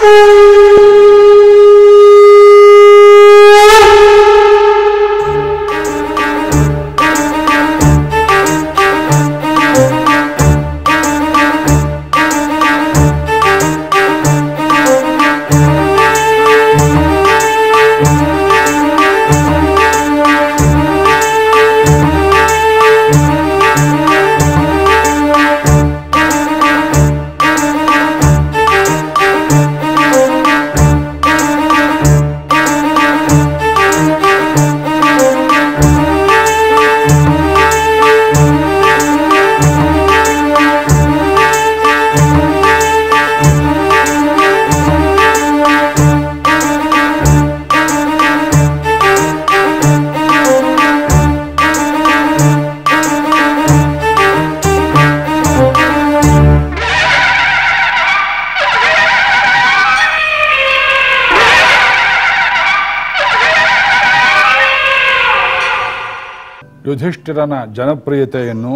ಯುಧಿಷ್ಠಿರನ ಜನಪ್ರಿಯತೆಯನ್ನು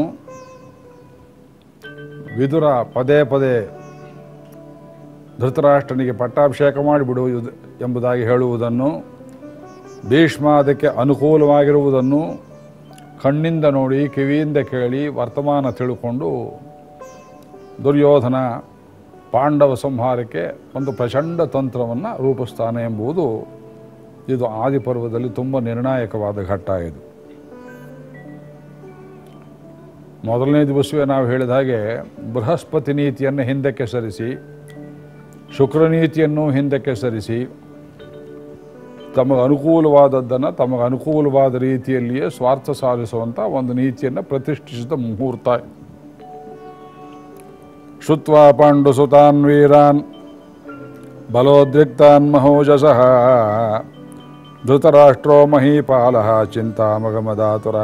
ವಿದುರ ಪದೇ ಪದೇ ಧೃತರಾಷ್ಟ್ರನಿಗೆ ಪಟ್ಟಾಭಿಷೇಕ ಮಾಡಿಬಿಡು ಯುದ್- ಎಂಬುದಾಗಿ ಹೇಳುವುದನ್ನು ಭೀಷ್ಮ ಅದಕ್ಕೆ ಅನುಕೂಲವಾಗಿರುವುದನ್ನು ಕಣ್ಣಿಂದ ನೋಡಿ ಕಿವಿಯಿಂದ ಕೇಳಿ ವರ್ತಮಾನ ತಿಳ್ಕೊಂಡು ದುರ್ಯೋಧನ ಪಾಂಡವ ಸಂಹಾರಕ್ಕೆ ಒಂದು ಪ್ರಚಂಡ ತಂತ್ರವನ್ನು ರೂಪಿಸ್ತಾನೆ ಎಂಬುದು ಇದು ಆದಿಪರ್ವದಲ್ಲಿ ತುಂಬ ನಿರ್ಣಾಯಕವಾದ ಘಟ್ಟ ಇದು ಮೊದಲನೇ ದಿವಸವೇ ನಾವು ಹೇಳಿದ ಹಾಗೆ ಬೃಹಸ್ಪತಿ ನೀತಿಯನ್ನು ಹಿಂದಕ್ಕೆ ಸರಿಸಿ ಶುಕ್ರ ನೀತಿಯನ್ನು ಹಿಂದಕ್ಕೆ ಸರಿಸಿ ತಮಗೆ ಅನುಕೂಲವಾದದ್ದನ್ನು ತಮಗೆ ಅನುಕೂಲವಾದ ರೀತಿಯಲ್ಲಿಯೇ ಸ್ವಾರ್ಥ ಸಾಧಿಸುವಂಥ ಒಂದು ನೀತಿಯನ್ನು ಪ್ರತಿಷ್ಠಿಸಿದ ಮುಹೂರ್ತ ಶುತ್ವಾ ಪಾಂಡುಸುತಾನ್ ವೀರಾನ್ ಬಲೋದ್ರಿಕ್ತಾನ್ ಮಹೋಜಸಃ ಧೃತರಾಷ್ಟ್ರೋ ಮಹೀಪಾಲ ಚಿಂತಾಮಗಮದಾತುರ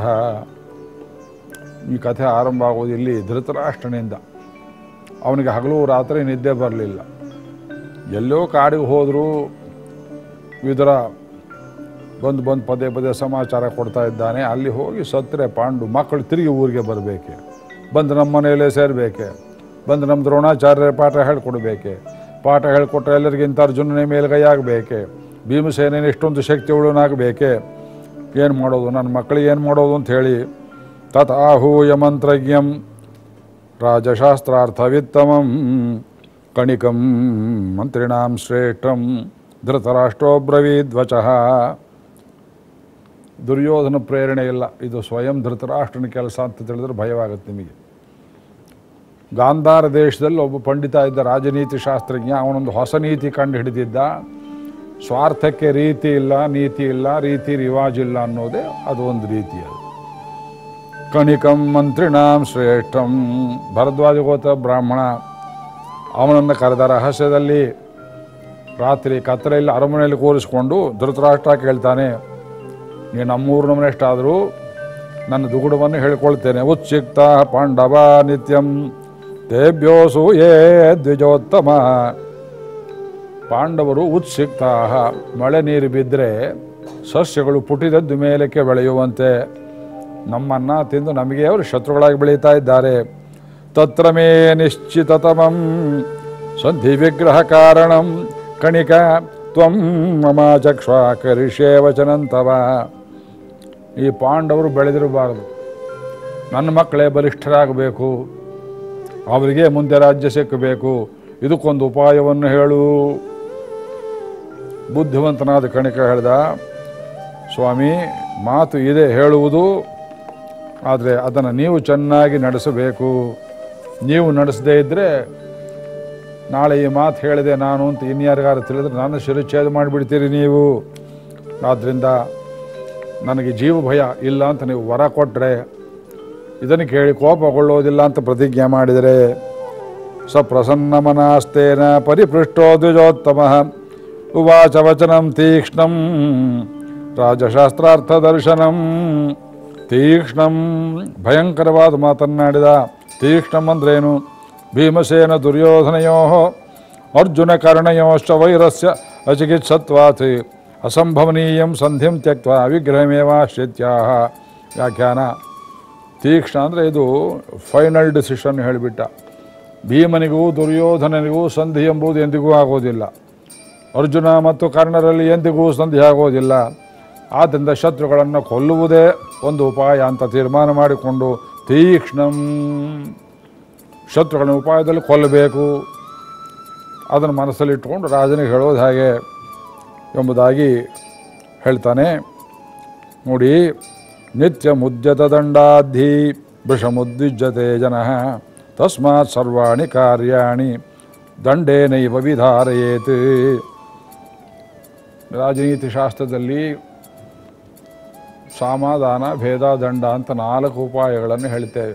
ಈ ಕಥೆ ಆರಂಭ ಆಗೋದು ಇಲ್ಲಿ ಧೃತರಾಷ್ಟ್ರನಿಂದ ಅವನಿಗೆ ಹಗಲು ರಾತ್ರಿ ನಿದ್ದೆ ಬರಲಿಲ್ಲ ಎಲ್ಲೋ ಕಾಡಿಗೆ ಹೋದರೂ ವಿದುರ ಬಂದು ಬಂದು ಪದೇ ಪದೇ ಸಮಾಚಾರ ಕೊಡ್ತಾ ಇದ್ದಾನೆ ಅಲ್ಲಿ ಹೋಗಿ ಸತ್ತರೆ ಪಾಂಡು ಮಕ್ಕಳು ತಿರುಗಿ ಊರಿಗೆ ಬರಬೇಕೆ ಬಂದು ನಮ್ಮ ಮನೆಯಲ್ಲೇ ಸೇರಬೇಕೆ ಬಂದು ನಮ್ಮ ದ್ರೋಣಾಚಾರ್ಯರ ಪಾಠ ಹೇಳ್ಕೊಡ್ಬೇಕೆ ಪಾಠ ಹೇಳ್ಕೊಟ್ರೆ ಎಲ್ಲರಿಗಿಂತ ಅರ್ಜುನನೇ ಮೇಲ್ಗೈ ಆಗಬೇಕೆ ಭೀಮಸೇನೇನ ಇಷ್ಟೊಂದು ಶಕ್ತಿ ಉಳುನಾಗಬೇಕೆ ಏನು ಮಾಡೋದು ನನ್ನ ಮಕ್ಕಳಿಗೆ ಏನು ಮಾಡೋದು ಅಂತ ಹೇಳಿ ತಥಾಹೂಯ ಮಂತ್ರಜ್ಞಂ ರಾಜಶಾಸ್ತ್ರಾರ್ಥವಿತ್ತಮಂ ಕಣಿಕಂ ಮಂತ್ರಿಣಾಂ ಶ್ರೇಷ್ಠಂ ಧೃತರಾಷ್ಟ್ರೋಬ್ರವೀದ್ವಚಃ ದುರ್ಯೋಧನ ಪ್ರೇರಣೆ ಇಲ್ಲ ಇದು ಸ್ವಯಂ ಧೃತರಾಷ್ಟ್ರನ ಕೆಲಸ ಅಂತ ತಿಳಿದ್ರೆ ಭಯವಾಗುತ್ತೆ ನಿಮಗೆ ಗಾಂಧಾರ ದೇಶದಲ್ಲಿ ಒಬ್ಬ ಪಂಡಿತ ಇದ್ದ ರಾಜನೀತಿ ಶಾಸ್ತ್ರಜ್ಞ ಅವನೊಂದು ಹೊಸ ನೀತಿ ಕಂಡು ಹಿಡಿದಿದ್ದ ಸ್ವಾರ್ಥಕ್ಕೆ ರೀತಿ ಇಲ್ಲ ನೀತಿ ಇಲ್ಲ ರೀತಿ ರಿವಾಜ್ ಇಲ್ಲ ಅನ್ನೋದೇ ಅದು ಒಂದು ರೀತಿ ಅದು ಕಣಿಕಂ ಮಂತ್ರಿಣಾಂ ಶ್ರೇಷ್ಠಂ ಭರದ್ವಾಜಗೋತ ಬ್ರಾಹ್ಮಣ ಅವನನ್ನು ಕರೆದ ರಹಸ್ಯದಲ್ಲಿ ರಾತ್ರಿ ಕತ್ತಲೆಯಲ್ಲಿ ಅರಮನೆಯಲ್ಲಿ ಕೂರಿಸ್ಕೊಂಡು ಧೃತರಾಷ್ಟ್ರ ಕೇಳ್ತಾನೆ ನೀನು ನಮ್ಮೂರು ನಮ್ಮನೆಷ್ಟಾದರೂ ನನ್ನ ದುಗುಡವನ್ನು ಹೇಳ್ಕೊಳ್ತೇನೆ ಉಚ್ಚಿಕ್ತ ಪಾಂಡವ ನಿತ್ಯಂ ತೇಭ್ಯೋಸು ಯೇ ದ್ವಿಜೋತ್ತಮ ಪಾಂಡವರು ಉತ್ಸಿಕ್ತ ಮಳೆ ನೀರು ಬಿದ್ದರೆ ಸಸ್ಯಗಳು ಪುಟಿದದ್ದು ಮೇಲಕ್ಕೆ ಬೆಳೆಯುವಂತೆ ನಮ್ಮನ್ನ ತಿಂದು ನಮಗೆ ಅವರು ಶತ್ರುಗಳಾಗಿ ಬೆಳೀತಾ ಇದ್ದಾರೆ ತತ್ರ ಮೇ ನಿಶ್ಚಿತತಮಂ ಸಂಧಿ ವಿಗ್ರಹ ಕಾರಣಂ ಕಣಿಕ ತ್ವಂ ಮಮ ಚಕ್ಷ್ವ ಕರಿಷ್ಯೇ ವಚನಂತವ ಈ ಪಾಂಡವರು ಬೆಳೆದಿರಬಾರದು ನನ್ನ ಮಕ್ಕಳೇ ಬಲಿಷ್ಠರಾಗಬೇಕು ಅವರಿಗೆ ಮುಂದೆ ರಾಜ್ಯ ಸಿಕ್ಕಬೇಕು ಇದಕ್ಕೊಂದು ಉಪಾಯವನ್ನು ಹೇಳು ಬುದ್ಧಿವಂತನಾದ ಕಣಿಕ ಹೇಳ್ದ ಸ್ವಾಮಿ ಮಾತು ಇದೆ ಹೇಳುವುದು ಆದರೆ ಅದನ್ನು ನೀವು ಚೆನ್ನಾಗಿ ನಡೆಸಬೇಕು ನೀವು ನಡೆಸದೇ ಇದ್ದರೆ ನಾಳೆ ಈ ಮಾತು ಹೇಳಿದೆ ನಾನು ಅಂತ ಇನ್ಯಾರಿಗಾರು ತಿಳಿದ್ರೆ ನನ್ನ ಶಿರಚ್ಛೇದ ಮಾಡಿಬಿಡ್ತೀರಿ ನೀವು ಆದ್ದರಿಂದ ನನಗೆ ಜೀವ ಭಯ ಇಲ್ಲ ಅಂತ ನೀವು ವರ ಕೊಟ್ಟರೆ ಇದನ್ನು ಕೇಳಿ ಕೋಪಗೊಳ್ಳೋದಿಲ್ಲ ಅಂತ ಪ್ರತಿಜ್ಞೆ ಮಾಡಿದರೆ ಸ ಪ್ರಸನ್ನಮನಾಸ್ತೇನ ಪರಿಪೃಷ್ಟೋ ದ್ವಿಜೋತ್ತಮ ಉವಾಚ ವಚನಂ ತೀಕ್ಷ್ಣಂ ರಾಜಶಾಸ್ತ್ರಾರ್ಥದರ್ಶನಂ ತೀಕ್ಷ್ಣಂ ಭಯಂಕರವಾದ ಮಾತನ್ನಾಡಿದ ತೀಕ್ಷ್ಣಂ ಅಂದ್ರೇನು ಭೀಮಸೇನ ದುರ್ಯೋಧನಯೋ ಅರ್ಜುನ ಕರ್ಣಯೋಶ್ಚ ವೈರಸ್ಯ ಅಚಿಕಿತ್ಸತ್ವಾತ್ ಅಸಂಭವನೀಯಂ ಸಂಧಿಂ ತ್ಯಕ್ತ ವಿಗ್ರಹಮೇವಾಶ್ರಿತ್ಯಾಹ ವ್ಯಾಖ್ಯಾನ ತೀಕ್ಷ್ಣ ಅಂದರೆ ಇದು ಫೈನಲ್ ಡಿಸಿಷನ್ ಹೇಳಿಬಿಟ್ಟ ಭೀಮನಿಗೂ ದುರ್ಯೋಧನನಿಗೂ ಸಂಧಿ ಎಂಬುದು ಎಂದಿಗೂ ಆಗೋದಿಲ್ಲ ಅರ್ಜುನ ಮತ್ತು ಕರ್ಣರಲ್ಲಿ ಎಂದಿಗೂ ಸಂಧಿ ಆಗೋದಿಲ್ಲ ಆದ್ದರಿಂದ ಶತ್ರುಗಳನ್ನು ಕೊಲ್ಲುವುದೇ ಒಂದು ಉಪಾಯ ಅಂತ ತೀರ್ಮಾನ ಮಾಡಿಕೊಂಡು ತೀಕ್ಷ್ಣಂ ಶತ್ರುಗಳನ್ನ ಉಪಾಯದಲ್ಲಿ ಕೊಲ್ಲಬೇಕು ಅದನ್ನು ಮನಸ್ಸಲ್ಲಿಟ್ಟುಕೊಂಡು ರಾಜನಿಗೆ ಹೇಳೋದು ಹಾಗೆ ಎಂಬುದಾಗಿ ಹೇಳ್ತಾನೆ ನೋಡಿ ನಿತ್ಯ ಮುದ್ಯತ ದಂಡಾಧಿ ವೃಷಮುದ್ವಿಜ್ಯತೆ ಜನ ತಸ್ಮಾತ್ ಸರ್ವಾಣಿ ಕಾರ್ಯಾಣಿ ದಂಡೇನೈವ ವಿಧಾರಯೇತ್ ರಾಜನೀತಿ ಶಾಸ್ತ್ರದಲ್ಲಿ ಸಮಾಧಾನ ಭೇದ ದಂಡ ಅಂತ ನಾಲ್ಕು ಉಪಾಯಗಳನ್ನು ಹೇಳ್ತೇವೆ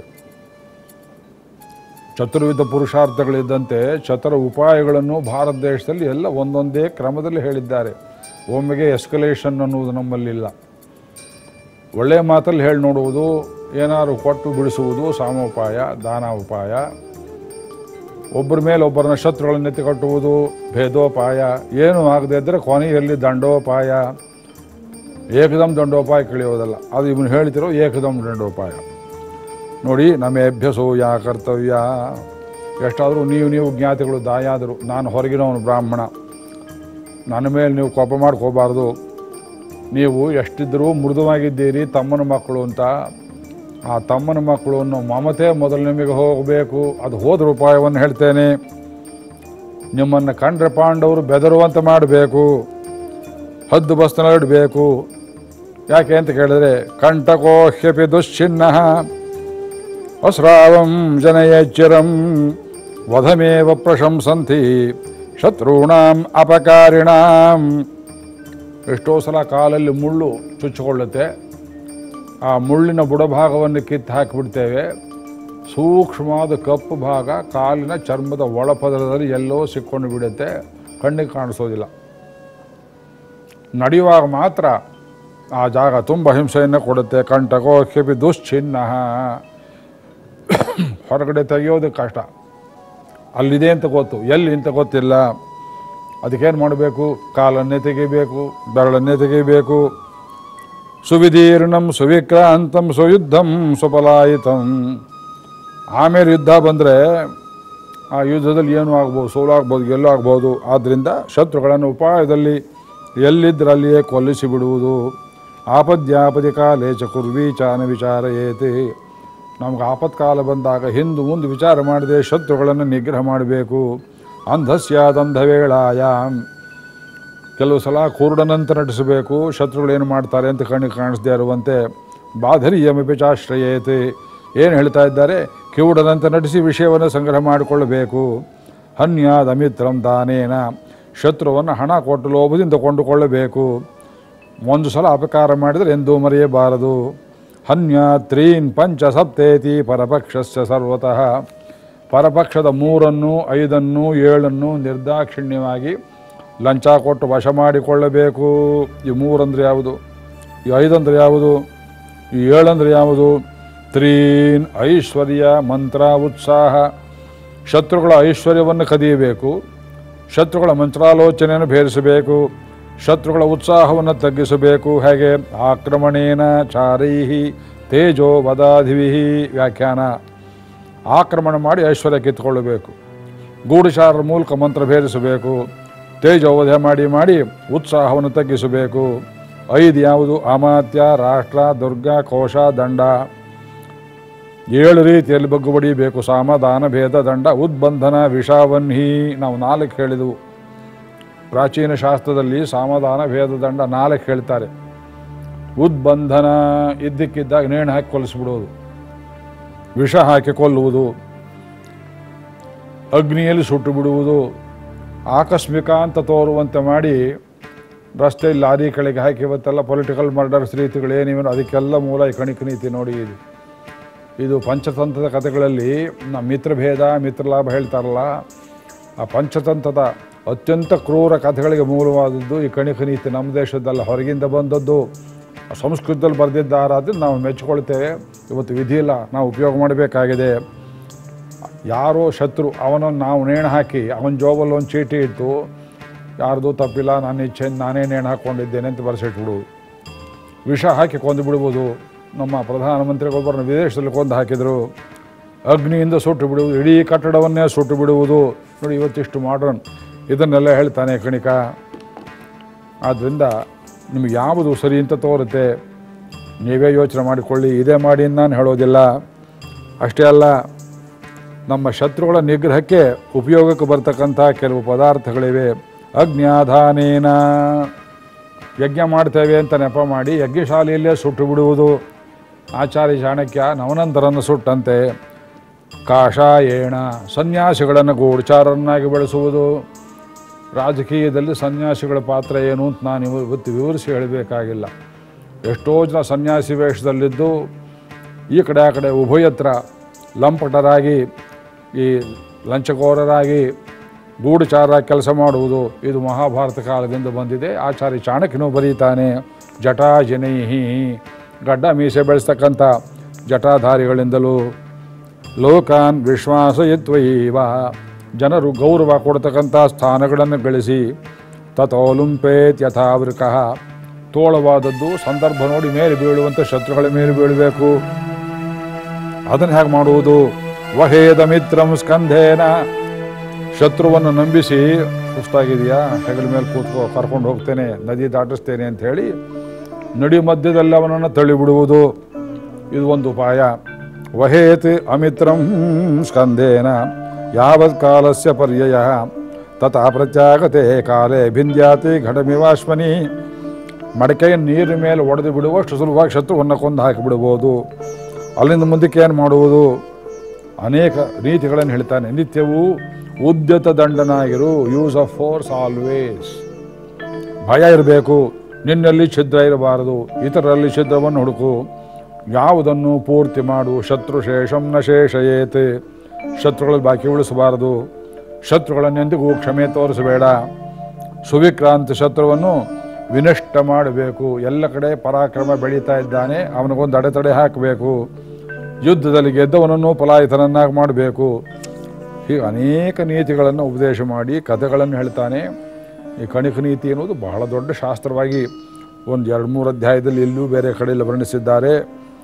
ಚತುರ್ವಿಧ ಪುರುಷಾರ್ಥಗಳಿದ್ದಂತೆ ಚತುರ ಉಪಾಯಗಳನ್ನು ಭಾರತ ದೇಶದಲ್ಲಿ ಎಲ್ಲ ಒಂದೊಂದೇ ಕ್ರಮದಲ್ಲಿ ಹೇಳಿದ್ದಾರೆ ಒಮ್ಮೆಗೆ ಎಸ್ಕಲೇಷನ್ ಅನ್ನುವುದು ನಮ್ಮಲ್ಲಿಲ್ಲ ಒಳ್ಳೆಯ ಮಾತಲ್ಲಿ ಹೇಳಿ ನೋಡುವುದು ಏನಾದ್ರು ಕೊಟ್ಟು ಬಿಡಿಸುವುದು ಸಾಮೋಪಾಯ ದಾನ ಉಪಾಯ ಒಬ್ಬರ ಮೇಲೆ ಒಬ್ಬರನ್ನ ಶತ್ರುಗಳನ್ನು ಎತ್ತಿ ಕಟ್ಟುವುದು ಭೇದೋಪಾಯ ಏನು ಆಗದೆ ಇದ್ದರೆ ಕೊನೆಯಲ್ಲಿ ದಂಡೋಪಾಯ ಏಕದಮ್ ದಂಡೋಪಾಯ ಕಳಿಯೋದಲ್ಲ ಅದು ಇವನು ಹೇಳ್ತಿರೋ ಏಕದಮ್ ದಂಡೋಪಾಯ ನೋಡಿ ನಮೇಭ್ಯಸೋ ಯಾ ಕರ್ತವ್ಯ ಎಷ್ಟಾದರೂ ನೀವು ನೀವು ಜ್ಞಾತಿಗಳು ದಾಯಾದರು ನಾನು ಹೊರಗಿನವನು ಬ್ರಾಹ್ಮಣ ನನ್ನ ಮೇಲೆ ನೀವು ಕೋಪ ಮಾಡ್ಕೋಬಾರ್ದು ನೀವು ಎಷ್ಟಿದ್ದರೂ ಮೃದುವಾಗಿದ್ದೀರಿ ತಮ್ಮನ ಮಕ್ಕಳು ಅಂತ ಆ ತಮ್ಮನ ಮಕ್ಕಳು ಅನ್ನೋ ಮಮತೆ ಮೊದಲು ನಿಮಗೆ ಹೋಗಬೇಕು ಅದು ಹೋದ್ರ ಉಪಾಯವನ್ನು ಹೇಳ್ತೇನೆ ನಿಮ್ಮನ್ನು ಕಂಡ್ರೆ ಪಾಂಡವರು ಬೆದರುವಂತೆ ಮಾಡಬೇಕು ಹದ್ದು ಬಸ್ತನಡಬೇಕು ಯಾಕೆ ಅಂತ ಕೇಳಿದ್ರೆ ಕಂಟಕೋ ಹ್ಯಪಿ ದುಶ್ಚಿನ್ನ ಅಸ್ರಾವಂ ಜನಯಚ್ಚಿರಂ ವಧಮೇವ ಪ್ರಶಂಸಂತಿ ಶತ್ರುಣಾಂ ಅಪಕಾರಿಣಾಂ ಎಷ್ಟೋ ಸಲ ಕಾಲಲ್ಲಿ ಮುಳ್ಳು ಚುಚ್ಚಿಕೊಳ್ಳುತ್ತೆ ಆ ಮುಳ್ಳಿನ ಬುಡಭಾಗವನ್ನು ಕಿತ್ತು ಹಾಕಿಬಿಡ್ತೇವೆ ಸೂಕ್ಷ್ಮವಾದ ಕಪ್ಪು ಭಾಗ ಕಾಲಿನ ಚರ್ಮದ ಒಳಪದರದಲ್ಲಿ ಎಲ್ಲೋ ಸಿಕ್ಕೊಂಡು ಬಿಡುತ್ತೆ ಕಣ್ಣಿಗೆ ಕಾಣಿಸೋದಿಲ್ಲ ನಡೆಯುವಾಗ ಮಾತ್ರ ಆ ಜಾಗ ತುಂಬ ಹಿಂಸೆಯನ್ನು ಕೊಡುತ್ತೆ ಕಂಟಕೋ ಕೆಪಿ ದುಶ್ಚಿನ್ನ ಹೊರಗಡೆ ತೆಗೆಯೋದು ಕಷ್ಟ ಅಲ್ಲಿದೆ ಅಂತ ಗೊತ್ತು ಎಲ್ಲಿ ಅಂತ ಗೊತ್ತಿಲ್ಲ ಅದಕ್ಕೇನು ಮಾಡಬೇಕು ಕಾಲನ್ನೇ ತೆಗಿಬೇಕು ಬೆರಳನ್ನೇ ತೆಗಿಬೇಕು ಸುವಿದೀರ್ಣಂ ಸುವಿಕ್ರಾಂತಂ ಸುಯುದ್ಧಂ ಸುಫಲಾಯಿತಂ ಆಮೇಲೆ ಯುದ್ಧ ಬಂದರೆ ಆ ಯುದ್ಧದಲ್ಲಿ ಏನು ಆಗ್ಬೋದು ಸೋಲಾಗ್ಬೋದು ಗೆಲ್ಲೋ ಆಗ್ಬೋದು ಆದ್ದರಿಂದ ಶತ್ರುಗಳನ್ನು ಉಪಾಯದಲ್ಲಿ ಎಲ್ಲಿದ್ದರಲ್ಲಿಯೇ ಕೊಲ್ಲಿಸಿ ಬಿಡುವುದು ಆಪದ್ಯಾಪದಿ ಕಾಲೇ ಚ ಕುರ್ವಿ ಚಾನ ವಿಚಾರಯೇತಿ ನಮ್ಗೆ ಆಪತ್ಕಾಲ ಬಂದಾಗ ಹಿಂದು ಮುಂದೆ ವಿಚಾರ ಮಾಡದೆ ಶತ್ರುಗಳನ್ನು ನಿಗ್ರಹ ಮಾಡಬೇಕು ಅಂಧಸ್ಯಾದಂಧವೇಳಾಯಾಮ್ ಕೆಲವು ಸಲ ಕುರುಡನಂತ ನಟಿಸಬೇಕು ಶತ್ರುಗಳು ಏನು ಮಾಡ್ತಾರೆ ಅಂತ ಕಣ್ಣಿಗೆ ಕಾಣಿಸದೇ ಇರುವಂತೆ ಬಾಧರಿಯಮಪಿ ಚಾಶ್ರಯೇತೆ ಏನು ಹೇಳ್ತಾ ಇದ್ದಾರೆ ಕಿವುಡನಂತೆ ನಟಿಸಿ ವಿಷಯವನ್ನು ಸಂಗ್ರಹ ಮಾಡಿಕೊಳ್ಳಬೇಕು ಹನ್ಯಾದ ಮಿತ್ರಂ ದಾನೇನ ಶತ್ರುವನ್ನು ಹಣ ಕೊಟ್ಟು ಲೋಭದಿಂದ ಕೊಂಡುಕೊಳ್ಳಬೇಕು ಒಂದು ಸಲ ಅಪಕಾರ ಮಾಡಿದರೆ ಎಂದೂ ಮರೆಯಬಾರದು ಹನ್ಯ ತ್ರೀನ್ ಪಂಚ ಸಪ್ತೇತಿ ಪರಪಕ್ಷಸ್ಯ ಸರ್ವತಃ ಪರಪಕ್ಷದ ಮೂರನ್ನು ಐದನ್ನು ಏಳನ್ನು ನಿರ್ದಾಕ್ಷಿಣ್ಯವಾಗಿ ಲಂಚ ಕೊಟ್ಟು ವಶ ಮಾಡಿಕೊಳ್ಳಬೇಕು ಈ ಮೂರಂದ್ರೆ ಯಾವುದು ಈ ಐದಂದ್ರೆ ಯಾವುದು ಈ ಏಳಂದ್ರೆ ಯಾವುದು ತ್ರೀನ್ ಐಶ್ವರ್ಯ ಮಂತ್ರ ಉತ್ಸಾಹ ಶತ್ರುಗಳ ಐಶ್ವರ್ಯವನ್ನು ಕದಿಯಬೇಕು ಶತ್ರುಗಳ ಮಂತ್ರಾಲೋಚನೆಯನ್ನು ಭೇದಿಸಬೇಕು ಶತ್ರುಗಳ ಉತ್ಸಾಹವನ್ನು ತಗ್ಗಿಸಬೇಕು ಹೇಗೆ ಆಕ್ರಮಣೇನ ಚಾರೈಹಿ ತೇಜೋ ವದಾಧಿವಿಹಿ ವ್ಯಾಖ್ಯಾನ ಆಕ್ರಮಣ ಮಾಡಿ ಐಶ್ವರ್ಯ ಕಿತ್ತುಕೊಳ್ಳಬೇಕು ಗೂಢಚಾರರ ಮೂಲಕ ಮಂತ್ರ ಭೇದಿಸಬೇಕು ತೇಜೋವಧೆ ಮಾಡಿ ಮಾಡಿ ಉತ್ಸಾಹವನ್ನು ತಗ್ಗಿಸಬೇಕು ಐದು ಯಾವುದು ಅಮಾತ್ಯ ರಾಷ್ಟ್ರ ದುರ್ಗ ಕೋಶ ದಂಡ ಏಳು ರೀತಿಯಲ್ಲಿ ಬಗ್ಗು ಬಡಿಯಬೇಕು ಸಾಮದಾನ ಭೇದ ದಂಡ ಉದ್ಬಂಧನ ವಿಷಾವನ್ಹಿ ನಾವು ನಾಲ್ಕು ಹೇಳಿದವು ಪ್ರಾಚೀನ ಶಾಸ್ತ್ರದಲ್ಲಿ ಸಾಮದಾನ ಭೇದ ದಂಡ ನಾಲ್ಕು ಹೇಳ್ತಾರೆ ಉದ್ಬಂಧನ ಇದ್ದಕ್ಕಿದ್ದಾಗ ನೇಣು ಹಾಕಿ ಕೊಲ್ಲಿಸ್ಬಿಡೋದು ವಿಷ ಹಾಕಿ ಕೊಲ್ಲುವುದು ಅಗ್ನಿಯಲ್ಲಿ ಸುಟ್ಟು ಬಿಡುವುದು ಆಕಸ್ಮಿಕ ಅಂತ ತೋರುವಂತೆ ಮಾಡಿ ರಸ್ತೆಯಲ್ಲಿ ಲಾರಿ ಕೆಳಗೆ ಹಾಕಿ ಇವತ್ತೆಲ್ಲ ಪೊಲಿಟಿಕಲ್ ಮರ್ಡರ್ಸ್ ರೀತಿಗಳು ಏನಿವೆ ಅದಕ್ಕೆಲ್ಲ ಮೂಲ ಈ ಕಣಿಕ ನೀತಿ ನೋಡಿ ಇದು ಇದು ಪಂಚತಂತ್ರದ ಕಥೆಗಳಲ್ಲಿ ನಮ್ಮ ಮಿತ್ರಭೇದ ಮಿತ್ರಲಾಭ ಹೇಳ್ತಾರಲ್ಲ ಆ ಪಂಚತಂತ್ರದ ಅತ್ಯಂತ ಕ್ರೂರ ಕಥೆಗಳಿಗೆ ಮೂಲವಾದದ್ದು ಈ ಕಣಿಕ ನೀತಿ ನಮ್ಮ ದೇಶದಲ್ಲ ಹೊರಗಿಂದ ಬಂದದ್ದು ಸಂಸ್ಕೃತದಲ್ಲಿ ಬರೆದಿದ್ದಾರಾದ್ರೆ ನಾವು ಮೆಚ್ಚಿಕೊಳ್ತೇವೆ ಇವತ್ತು ವಿಧಿ ಇಲ್ಲ ನಾವು ಉಪಯೋಗ ಮಾಡಬೇಕಾಗಿದೆ ಯಾರೋ ಶತ್ರು ಅವನನ್ನು ನಾವು ನೇಣು ಹಾಕಿ ಅವನ ಜೋಬಲ್ಲಿ ಒಂದು ಚೀಟಿ ಇಟ್ಟು ಯಾರ್ದು ತಪ್ಪಿಲ್ಲ ನನ್ನ ಇಚ್ಛೆ ನಾನೇ ನೇಣು ಹಾಕ್ಕೊಂಡಿದ್ದೇನೆ ಅಂತ ಬರೆಸಿಟ್ಬಿಡುವುದು ವಿಷ ಹಾಕಿ ಕೊಂದು ಬಿಡ್ಬೋದು ನಮ್ಮ ಪ್ರಧಾನಮಂತ್ರಿಗೊಬ್ಬರನ್ನ ವಿದೇಶದಲ್ಲಿ ಕೊಂದು ಹಾಕಿದರು ಅಗ್ನಿಯಿಂದ ಸುಟ್ಟು ಬಿಡುವುದು ಇಡೀ ಕಟ್ಟಡವನ್ನೇ ಸುಟ್ಟು ಬಿಡುವುದು ನೋಡಿ ಇವತ್ತಿಷ್ಟು ಮಾಡ್ರನ್ ಇದನ್ನೆಲ್ಲ ಹೇಳ್ತಾನೆ ಕಣಿಕ ಆದ್ದರಿಂದ ನಿಮ್ಗೆ ಯಾವುದು ಸರಿ ಅಂತ ತೋರುತ್ತೆ ನೀವೇ ಯೋಚನೆ ಮಾಡಿಕೊಳ್ಳಿ ಇದೇ ಮಾಡಿ ಅಂತ ನಾನು ಹೇಳೋದಿಲ್ಲ ಅಷ್ಟೇ ಅಲ್ಲ ನಮ್ಮ ಶತ್ರುಗಳ ನಿಗ್ರಹಕ್ಕೆ ಉಪಯೋಗಕ್ಕೆ ಬರ್ತಕ್ಕಂಥ ಕೆಲವು ಪದಾರ್ಥಗಳಿವೆ ಅಜ್ಞಾಧಾನೇನ ಯಜ್ಞ ಮಾಡ್ತೇವೆ ಅಂತ ನೆಪ ಮಾಡಿ ಯಜ್ಞಶಾಲೆಯಲ್ಲೇ ಸುಟ್ಟು ಬಿಡುವುದು ಆಚಾರ್ಯ ಚಾಣಕ್ಯ ನವನಂತರನ್ನು ಸುಟ್ಟಂತೆ ಕಾಷಾಯೇಣ ಸನ್ಯಾಸಿಗಳನ್ನು ಗೂಢಚಾರರನ್ನಾಗಿ ಬೆಳೆಸುವುದು ರಾಜಕೀಯದಲ್ಲಿ ಸನ್ಯಾಸಿಗಳ ಪಾತ್ರ ಏನು ಅಂತ ನಾನು ಇವ- ಇವತ್ತು ವಿವರಿಸಿ ಹೇಳಬೇಕಾಗಿಲ್ಲ ಎಷ್ಟೋ ಜನ ಸನ್ಯಾಸಿ ವೇಷದಲ್ಲಿದ್ದು ಈ ಕಡೆ ಆ ಕಡೆ ಉಭಯತ್ರ ಲಂಪಟರಾಗಿ ಈ ಲಂಚಕೋರರಾಗಿ ಗೂಢಚಾರ ಕೆಲಸ ಮಾಡುವುದು ಇದು ಮಹಾಭಾರತ ಕಾಲದಿಂದ ಬಂದಿದೆ ಆಚಾರ್ಯ ಚಾಣಕ್ಯನು ಬರೀತಾನೆ ಜಟಾಜನೈಹಿ ಗಡ್ಡ ಮೀಸೆ ಬೆಳೆಸ್ತಕ್ಕಂಥ ಜಟಾಧಾರಿಗಳಿಂದಲೂ ಲೋಕಾನ್ ವಿಶ್ವಾಸಯಿತ್ವೈವ ಜನರು ಗೌರವ ಕೊಡ್ತಕ್ಕಂಥ ಸ್ಥಾನಗಳನ್ನು ಗಳಿಸಿ ತಥೋಲುಂಪೇತ್ ಯಥಾವೃಕಃ ತೋಳವಾದದ್ದು ಸಂದರ್ಭ ನೋಡಿ ಮೇಲೆ ಬೀಳುವಂಥ ಶತ್ರುಗಳ ಮೇಲೆ ಬೀಳಬೇಕು ಅದನ್ನು ಹೇಗೆ ಮಾಡುವುದು ವಹೇದ ಮಿತ್ರಂ ಸ್ಕಂಧೇನ ಶತ್ರುವನ್ನು ನಂಬಿಸಿ ಸುಸ್ತಾಗಿದೆಯಾ ಹೆಗಲ ಮೇಲೆ ಕೂತ್ಕೋ ಕರ್ಕೊಂಡು ಹೋಗ್ತೇನೆ ನದಿ ದಾಟಿಸ್ತೇನೆ ಅಂತ ಹೇಳಿ ನಡಿ ಮಧ್ಯದಲ್ಲಿ ಅವನನ್ನು ತಳ್ಳಿಬಿಡುವುದು ಇದು ಒಂದು ಉಪಾಯ ವಹೇತ್ ಅಮಿತ್ರಂ ಸ್ಕಂಧೇನ ಯಾವತ್ ಕಾಲಸ್ಯ ಪರ್ಯಯ ತಥಾ ಪ್ರತ್ಯಾಗತೆ ಕಾಲೇ ಭಿಂದ್ಯಾತಿ ಘಟಮಿವಾಶ್ಮನಿ ಮಡಕೆಯ ನೀರಿನ ಮೇಲೆ ಒಡೆದು ಬಿಡುವಷ್ಟು ಸುಲಭವಾಗಿ ಶತ್ರುವನ್ನು ಕೊಂದು ಹಾಕಿಬಿಡ್ಬೋದು ಅಲ್ಲಿಂದ ಮುಂದಕ್ಕೆ ಏನು ಮಾಡುವುದು ಅನೇಕ ರೀತಿಗಳನ್ನು ಹೇಳ್ತಾನೆ ನಿತ್ಯವೂ ಉದ್ಯತ ದಂಡನಾಗಿರು ಯೂಸ್ ಆಫ್ ಫೋರ್ಸ್ ಆಲ್ವೇಸ್ ಭಯ ಇರಬೇಕು ನಿನ್ನಲ್ಲಿ ಛಿದ್ರ ಇರಬಾರದು ಇತರರಲ್ಲಿ ಛಿದ್ರವನ್ನು ಹುಡುಕು ಯಾವುದನ್ನು ಪೂರ್ತಿ ಮಾಡು ಶತ್ರು ಶೇಷಂ ನ ಶೇಷಯೇತ್ ಶತ್ರುಗಳಲ್ಲಿ ಬಾಕಿ ಉಳಿಸಬಾರದು ಶತ್ರುಗಳನ್ನೆಂದಿಗೂ ಕ್ಷಮೆ ತೋರಿಸಬೇಡ ಸುವಿಕ್ರಾಂತ ಶತ್ರುವನ್ನು ವಿನಷ್ಟ ಮಾಡಬೇಕು ಎಲ್ಲ ಕಡೆ ಪರಾಕ್ರಮ ಬೆಳೀತಾ ಇದ್ದಾನೆ ಅವನಿಗೊಂದು ಅಡೆತಡೆ ಹಾಕಬೇಕು ಯುದ್ಧದಲ್ಲಿ ಗೆದ್ದವನನ್ನು ಪಲಾಯಿತನನ್ನಾಗಿ ಮಾಡಬೇಕು ಹೀಗೆ ಅನೇಕ ನೀತಿಗಳನ್ನು ಉಪದೇಶ ಮಾಡಿ ಕಥೆಗಳನ್ನು ಹೇಳ್ತಾನೆ ಈ ಕಣಿಕ ನೀತಿ ಎನ್ನುವುದು ಬಹಳ ದೊಡ್ಡ ಶಾಸ್ತ್ರವಾಗಿ ಒಂದು ಎರಡು ಮೂರು ಅಧ್ಯಾಯದಲ್ಲಿ ಎಲ್ಲೂ ಬೇರೆ ಕಡೆಯಲ್ಲಿ ವರ್ಣಿಸಿದ್ದಾರೆ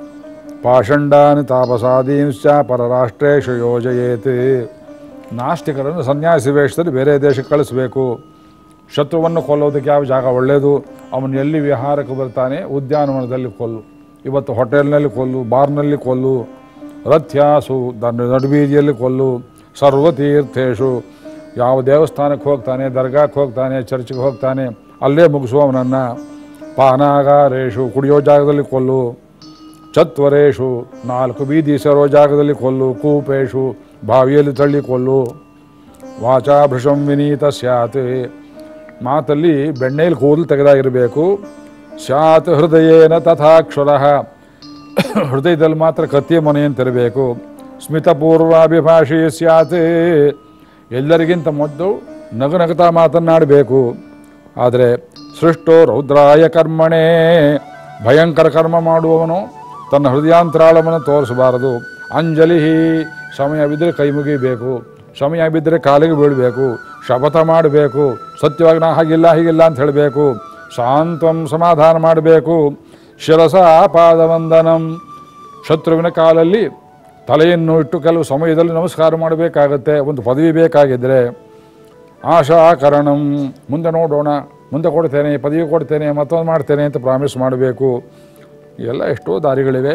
ಪಾಷಂಡಾನಿ ತಾಪಸಾದೀಂಶ್ಚ ಪರರಾಷ್ಟ್ರೇಶು ಯೋಜಯೇತ್ ನಾಸ್ತಿಕರನ್ನು ಸನ್ಯಾಸಿ ವೇಷದಲ್ಲಿ ಬೇರೆ ದೇಶಕ್ಕೆ ಕಳಿಸಬೇಕು ಶತ್ರುವನ್ನು ಕೊಲ್ಲೋದಕ್ಕೆ ಯಾವ ಜಾಗ ಒಳ್ಳೆಯದು ಅವನು ಎಲ್ಲಿ ವಿಹಾರಕ್ಕೆ ಬರ್ತಾನೆ ಉದ್ಯಾನವನದಲ್ಲಿ ಕೊಲ್ಲು ಇವತ್ತು ಹೋಟೆಲ್ನಲ್ಲಿ ಕೊಲ್ಲು ಬಾರ್ನಲ್ಲಿ ಕೊಲ್ಲು ರಥ್ಯಾಸು ದ- ನಡುಬೀದಿಯಲ್ಲಿ ಕೊಲ್ಲು ಸರ್ವತೀರ್ಥೇಶು ಯಾವ ದೇವಸ್ಥಾನಕ್ಕೆ ಹೋಗ್ತಾನೆ ದರ್ಗಾಕ್ಕೆ ಹೋಗ್ತಾನೆ ಚರ್ಚ್ಗೆ ಹೋಗ್ತಾನೆ ಅಲ್ಲೇ ಮುಗಿಸು ಅವನನ್ನು ಪಾನಾಗಾರೇಶು ಕುಡಿಯೋ ಜಾಗದಲ್ಲಿ ಕೊಲ್ಲು ಚತ್ವರೇಶು ನಾಲ್ಕು ಬೀದಿ ಸೇರೋ ಜಾಗದಲ್ಲಿ ಕೊಲ್ಲು ಕೂಪೇಶು ಬಾವಿಯಲ್ಲಿ ತಳ್ಳಿ ಕೊಲ್ಲು ವಾಚಾಭೃಷಂ ವಿನೀತ ಸ್ಯಾತ್ ಮಾತಲ್ಲಿ ಬೆಣ್ಣೆಯಲ್ಲಿ ಕೂದಲು ತೆಗೆದಾಗಿರಬೇಕು ಸ್ಯಾತ್ ಹೃದಯೇನ ತಥಾಕ್ಷರ ಹೃದಯದಲ್ಲಿ ಮಾತ್ರ ಕತ್ತಿಯ ಮನೆಯಂತಿರಬೇಕು ಸ್ಮಿತಪೂರ್ವಾಭಿಭಾಷಿ ಸ್ಯಾತ್ ಎಲ್ಲರಿಗಿಂತ ಮೊದಲು ನಗು ನಗುತ್ತಾ ಮಾತನ್ನಾಡಬೇಕು ಆದರೆ ಸೃಷ್ಟೋ ರೌದ್ರಾಯ ಕರ್ಮಣೇ ಭಯಂಕರ ಕರ್ಮ ಮಾಡುವವನು ತನ್ನ ಹೃದಯಾಂತರಾಳವನ್ನು ತೋರಿಸಬಾರದು ಅಂಜಲಿ ಸಮಯ ಬಿದ್ದರೆ ಕೈ ಮುಗಿಬೇಕು ಸಮಯ ಬಿದ್ದರೆ ಕಾಲಿಗೆ ಬೀಳಬೇಕು ಶಪಥ ಮಾಡಬೇಕು ಸತ್ಯವಾಗಿ ನಾ ಹಾಗಿಲ್ಲ ಹೀಗಿಲ್ಲ ಅಂತ ಹೇಳಬೇಕು ಶಾಂತಂ ಸಮಾಧಾನ ಮಾಡಬೇಕು ಶಿರಸ ಪಾದವಂದನಂ ಶತ್ರುವಿನ ಕಾಲಲ್ಲಿ ತಲೆಯನ್ನು ಇಟ್ಟು ಕೆಲವು ಸಮಯದಲ್ಲಿ ನಮಸ್ಕಾರ ಮಾಡಬೇಕಾಗತ್ತೆ ಒಂದು ಪದವಿ ಬೇಕಾಗಿದ್ದರೆ ಆಶಾಕರಣಂ ಮುಂದೆ ನೋಡೋಣ ಮುಂದೆ ಕೊಡ್ತೇನೆ ಪದವಿ ಕೊಡ್ತೇನೆ ಮತ್ತೊಂದು ಮಾಡ್ತೇನೆ ಅಂತ ಪ್ರಾಮಿಸ್ ಮಾಡಬೇಕು ಎಲ್ಲ ಎಷ್ಟೋ ದಾರಿಗಳಿವೆ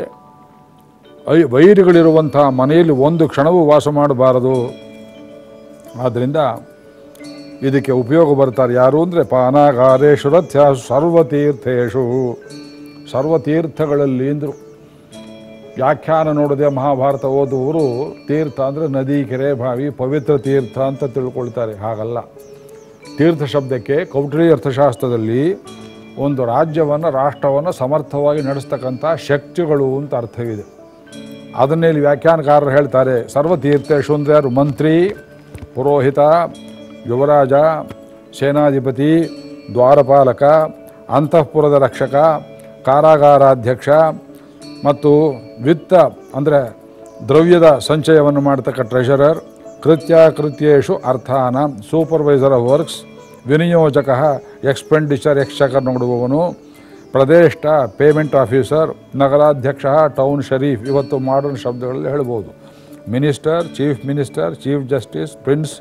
ಐ ವೈರಿಗಳಿರುವಂಥ ಮನೆಯಲ್ಲಿ ಒಂದು ಕ್ಷಣವೂ ವಾಸ ಮಾಡಬಾರದು ಆದ್ದರಿಂದ ಇದಕ್ಕೆ ಉಪಯೋಗ ಬರ್ತಾರೆ ಯಾರು ಅಂದರೆ ಪಾನಾಗಾರೇಶು ರಥ್ಯ ಸರ್ವತೀರ್ಥೇಶು ಸರ್ವತೀರ್ಥಗಳಲ್ಲಿ ಅಂದರು ವ್ಯಾಖ್ಯಾನ ನೋಡದೆ ಮಹಾಭಾರತ ಓದುವವರು ತೀರ್ಥ ಅಂದರೆ ನದಿ ಕೆರೆ ಬಾವಿ ಪವಿತ್ರ ತೀರ್ಥ ಅಂತ ತಿಳ್ಕೊಳ್ತಾರೆ ಹಾಗಲ್ಲ ತೀರ್ಥ ಶಬ್ದಕ್ಕೆ ಕೌಟರಿ ಅರ್ಥಶಾಸ್ತ್ರದಲ್ಲಿ ಒಂದು ರಾಜ್ಯವನ್ನು ರಾಷ್ಟ್ರವನ್ನು ಸಮರ್ಥವಾಗಿ ನಡೆಸ್ತಕ್ಕಂಥ ಶಕ್ತಿಗಳು ಅಂತ ಅರ್ಥವಿದೆ ಅದನ್ನೇ ಇಲ್ಲಿ ವ್ಯಾಖ್ಯಾನಕಾರರು ಹೇಳ್ತಾರೆ ಸರ್ವತೀರ್ಥೇಶು ಅಂದರೆ ಯಾರು ಮಂತ್ರಿ ಪುರೋಹಿತ ಯುವರಾಜ ಸೇನಾಧಿಪತಿ ದ್ವಾರಪಾಲಕ ಅಂತಃಪುರದ ರಕ್ಷಕ ಕಾರಾಗಾರಾಧ್ಯಕ್ಷ ಮತ್ತು ವಿತ್ತ ಅಂದರೆ ದ್ರವ್ಯದ ಸಂಚಯವನ್ನು ಮಾಡತಕ್ಕ ಟ್ರೆಷರರ್ ಕೃತ್ಯ ಕೃತ್ಯೇಶು ಅರ್ಥಾನ ಸೂಪರ್ವೈಸರ್ ಆಫ್ ವರ್ಕ್ಸ್ ವಿನಿಯೋಜಕ ಎಕ್ಸ್ಪೆಂಡಿಚರ್ ಎಕ್ಸ್ಚಕರ್ ನೋಡುವವನು ಪ್ರದೇಷ್ಟ ಪೇಮೆಂಟ್ ಆಫೀಸರ್ ನಗರಾಧ್ಯಕ್ಷ ಟೌನ್ ಶರೀಫ್ ಇವತ್ತು ಮಾಡರ್ನ್ ಶಬ್ದಗಳಲ್ಲಿ ಹೇಳ್ಬೋದು minister chief minister chief justice prince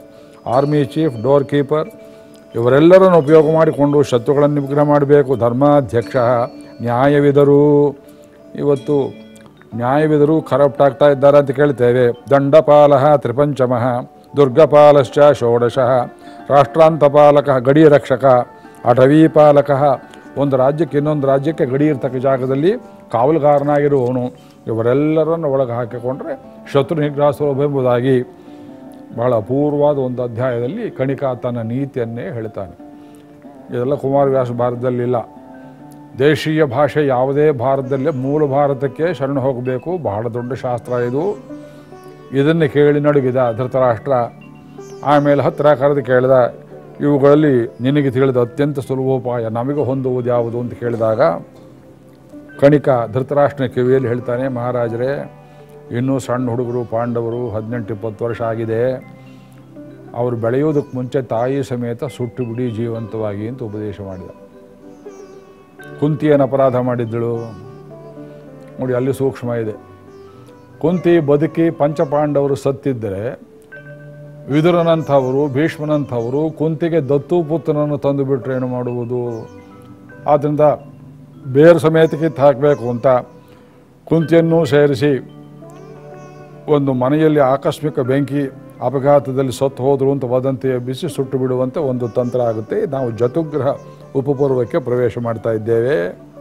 army chief doorkeeper ಇವರೆಲ್ಲರನ್ನು ಉಪಯೋಗ ಮಾಡಿಕೊಂಡು ಶತ್ರುಗಳನ್ನು ನಿಗ್ರಹ ಮಾಡಬೇಕು ಧರ್ಮಾಧ್ಯಕ್ಷ ನ್ಯಾಯವಿದರು ಇವತ್ತು ನ್ಯಾಯವಿದರು ಕರಪ್ಟ್ ಆಗ್ತಾ ಇದ್ದಾರೆ ಅಂತ ಕೇಳ್ತೇವೆ ದಂಡಪಾಲ ತ್ರಿಪಂಚಮ ದುರ್ಗಪಾಲಶ್ಚ ಷೋಡಶ ರಾಷ್ಟ್ರಾಂತಪಾಲಕ ಗಡಿ ರಕ್ಷಕ ಅಟವೀಪಾಲಕ ಒಂದು ರಾಜ್ಯಕ್ಕೆ ಇನ್ನೊಂದು ರಾಜ್ಯಕ್ಕೆ ಗಡಿ ಇರ್ತಕ್ಕ ಜಾಗದಲ್ಲಿ ಕಾವಲುಗಾರನಾಗಿರುವವನು ಇವರೆಲ್ಲರನ್ನು ಒಳಗೆ ಹಾಕಿಕೊಂಡ್ರೆ ಶತ್ರು ನಿಗ್ರಹ ಸುಲಭ ಎಂಬುದಾಗಿ ಬಹಳ ಅಪೂರ್ವವಾದ ಒಂದು ಅಧ್ಯಾಯದಲ್ಲಿ ಕಣಿಕ ತನ್ನ ನೀತಿಯನ್ನೇ ಹೇಳ್ತಾನೆ ಇದೆಲ್ಲ ಕುಮಾರವ್ಯಾಸ ಭಾರತದಲ್ಲಿಲ್ಲ ದೇಶೀಯ ಭಾಷೆ ಯಾವುದೇ ಭಾರತದಲ್ಲೇ ಮೂಲ ಭಾರತಕ್ಕೆ ಶರಣ ಹೋಗಬೇಕು ಬಹಳ ದೊಡ್ಡ ಶಾಸ್ತ್ರ ಇದು ಇದನ್ನು ಕೇಳಿ ನಡುಗಿದ ಧೃತರಾಷ್ಟ್ರ ಆಮೇಲೆ ಹತ್ತಿರ ಕರೆದು ಕೇಳಿದ ಇವುಗಳಲ್ಲಿ ನಿನಗೆ ತಿಳಿದ ಅತ್ಯಂತ ಸುಲಭೋಪಾಯ ನಮಗೆ ಹೊಂದುವುದು ಯಾವುದು ಅಂತ ಕೇಳಿದಾಗ ಕಣಿಕ ಧೃತರಾಷ್ಟ್ರನ ಕಿವಿಯಲ್ಲಿ ಹೇಳ್ತಾನೆ ಮಹಾರಾಜರೇ ಇನ್ನೂ ಸಣ್ಣ ಹುಡುಗರು ಪಾಂಡವರು ಹದಿನೆಂಟು ಇಪ್ಪತ್ತು ವರ್ಷ ಆಗಿದೆ ಅವರು ಬೆಳೆಯೋದಕ್ಕೆ ಮುಂಚೆ ತಾಯಿ ಸಮೇತ ಸುಟ್ಟು ಬಿಡಿ ಜೀವಂತವಾಗಿ ಅಂತ ಉಪದೇಶ ಮಾಡಿದ ಕುಂತಿ ಏನು ಅಪರಾಧ ಮಾಡಿದ್ದಳು ನೋಡಿ ಅಲ್ಲಿ ಸೂಕ್ಷ್ಮ ಇದೆ ಕುಂತಿ ಬದುಕಿ ಪಂಚಪಾಂಡವರು ಸತ್ತಿದ್ದರೆ ವಿದುರನಂಥವರು ಭೀಷ್ಮನಂಥವರು ಕುಂತಿಗೆ ದತ್ತು ಪುತ್ರನನ್ನು ತಂದು ಬಿಟ್ಟರೆ ಏನು ಮಾಡುವುದು ಆದ್ದರಿಂದ ಬೇರು ಸಮೇತ ಕಿತ್ತು ಹಾಕಬೇಕು ಅಂತ ಕುಂತಿಯನ್ನು ಸೇರಿಸಿ ಒಂದು ಮನೆಯಲ್ಲಿ ಆಕಸ್ಮಿಕ ಬೆಂಕಿ ಅಪಘಾತದಲ್ಲಿ ಸತ್ತು ಹೋದರು ಅಂತ ವದಂತಿ ಎಬ್ಬಿಸಿ ಸುಟ್ಟು ಬಿಡುವಂತೆ ಒಂದು ತಂತ್ರ ಆಗುತ್ತೆ ನಾವು ಜತುಗ್ರಹ ಉಪಪೂರ್ವಕ್ಕೆ ಪ್ರವೇಶ ಮಾಡ್ತಾ ಇದ್ದೇವೆ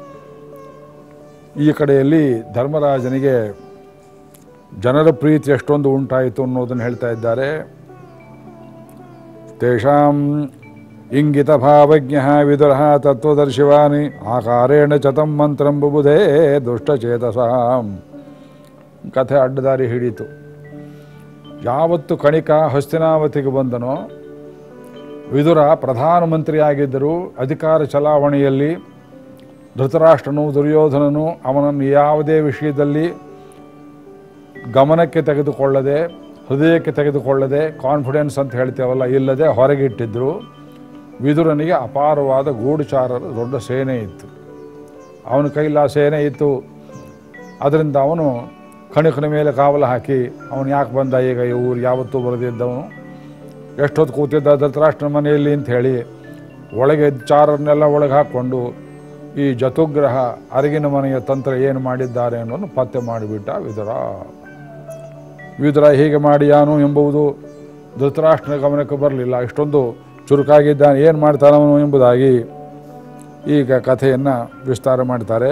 ಈ ಕಡೆಯಲ್ಲಿ ಧರ್ಮರಾಜನಿಗೆ ಜನರ ಪ್ರೀತಿ ಎಷ್ಟೊಂದು ಉಂಟಾಯಿತು ಅನ್ನೋದನ್ನು ಹೇಳ್ತಾ ಇದ್ದಾರೆ ತೇಷಾಂ ಇಂಗಿತ ಭಾವಜ್ಞ ವಿದುರ ತತ್ವದರ್ಶಿವಾನಿ ಆಕಾರೇಣ ಚತಂ ಮಂತ್ರಂ ಬುಬುಧೇ ದುಷ್ಟಚೇತಸಾಂ ಕಥೆ ಅಡ್ಡದಾರಿ ಹಿಡಿತು ಯಾವತ್ತು ಕಣಿಕ ಹಸ್ತಿನಾವತಿಗೆ ಬಂದನೋ ವಿದುರ ಪ್ರಧಾನಮಂತ್ರಿಯಾಗಿದ್ದರು ಅಧಿಕಾರ ಚಲಾವಣೆಯಲ್ಲಿ ಧೃತರಾಷ್ಟ್ರನು ದುರ್ಯೋಧನನು ಅವನನ್ನು ಯಾವುದೇ ವಿಷಯದಲ್ಲಿ ಗಮನಕ್ಕೆ ತೆಗೆದುಕೊಳ್ಳದೆ ಹೃದಯಕ್ಕೆ ತೆಗೆದುಕೊಳ್ಳದೆ ಕಾನ್ಫಿಡೆನ್ಸ್ ಅಂತ ಹೇಳ್ತೇವಲ್ಲ ಇಲ್ಲದೆ ಹೊರಗಿಟ್ಟಿದ್ರು ವಿದುರನಿಗೆ ಅಪಾರವಾದ ಗೂಢಚಾರರ ದೊಡ್ಡ ಸೇನೆ ಇತ್ತು ಅವನ ಕೈಲಿ ಆ ಸೇನೆ ಇತ್ತು ಅದರಿಂದ ಅವನು ಕಣಕನ ಮೇಲೆ ಕಾವಲು ಹಾಕಿ ಅವನು ಯಾಕೆ ಬಂದ ಈಗ ಈ ಊರು ಯಾವತ್ತೂ ಬರೆದಿದ್ದವನು ಎಷ್ಟೊತ್ತು ಕೂತಿದ್ದ ಧೃತರಾಷ್ಟ್ರನ ಮನೆಯಲ್ಲಿ ಅಂತ ಹೇಳಿ ಒಳಗೆ ಚಾರರನ್ನೆಲ್ಲ ಒಳಗೆ ಹಾಕ್ಕೊಂಡು ಈ ಜತುಗ್ರಹ ಅರಗಿನ ಮನೆಯ ತಂತ್ರ ಏನು ಮಾಡಿದ್ದಾರೆ ಅನ್ನೋನು ಪತ್ತೆ ಮಾಡಿಬಿಟ್ಟ ವಿದುರ ವಿದುರ ಹೀಗೆ ಮಾಡಿಯಾನು ಎಂಬುದು ಧೃತರಾಷ್ಟ್ರನ ಗಮನಕ್ಕೆ ಬರಲಿಲ್ಲ ಇಷ್ಟೊಂದು ಚುರುಕಾಗಿದ್ದಾನೆ ಏನು ಮಾಡ್ತಾನವನು ಎಂಬುದಾಗಿ ಈಗ ಕಥೆಯನ್ನು ವಿಸ್ತಾರ ಮಾಡ್ತಾರೆ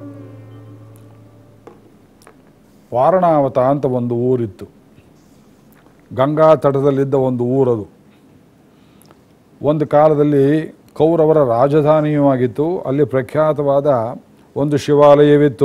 ವಾರಣಾವತ ಅಂತ ಒಂದು ಊರಿತ್ತು ಗಂಗಾ ತಟದಲ್ಲಿದ್ದ ಒಂದು ಊರದು ಒಂದು ಕಾಲದಲ್ಲಿ ಕೌರವರ ರಾಜಧಾನಿಯೂ ಆಗಿತ್ತು ಅಲ್ಲಿ ಪ್ರಖ್ಯಾತವಾದ ಒಂದು ಶಿವಾಲಯವಿತ್ತು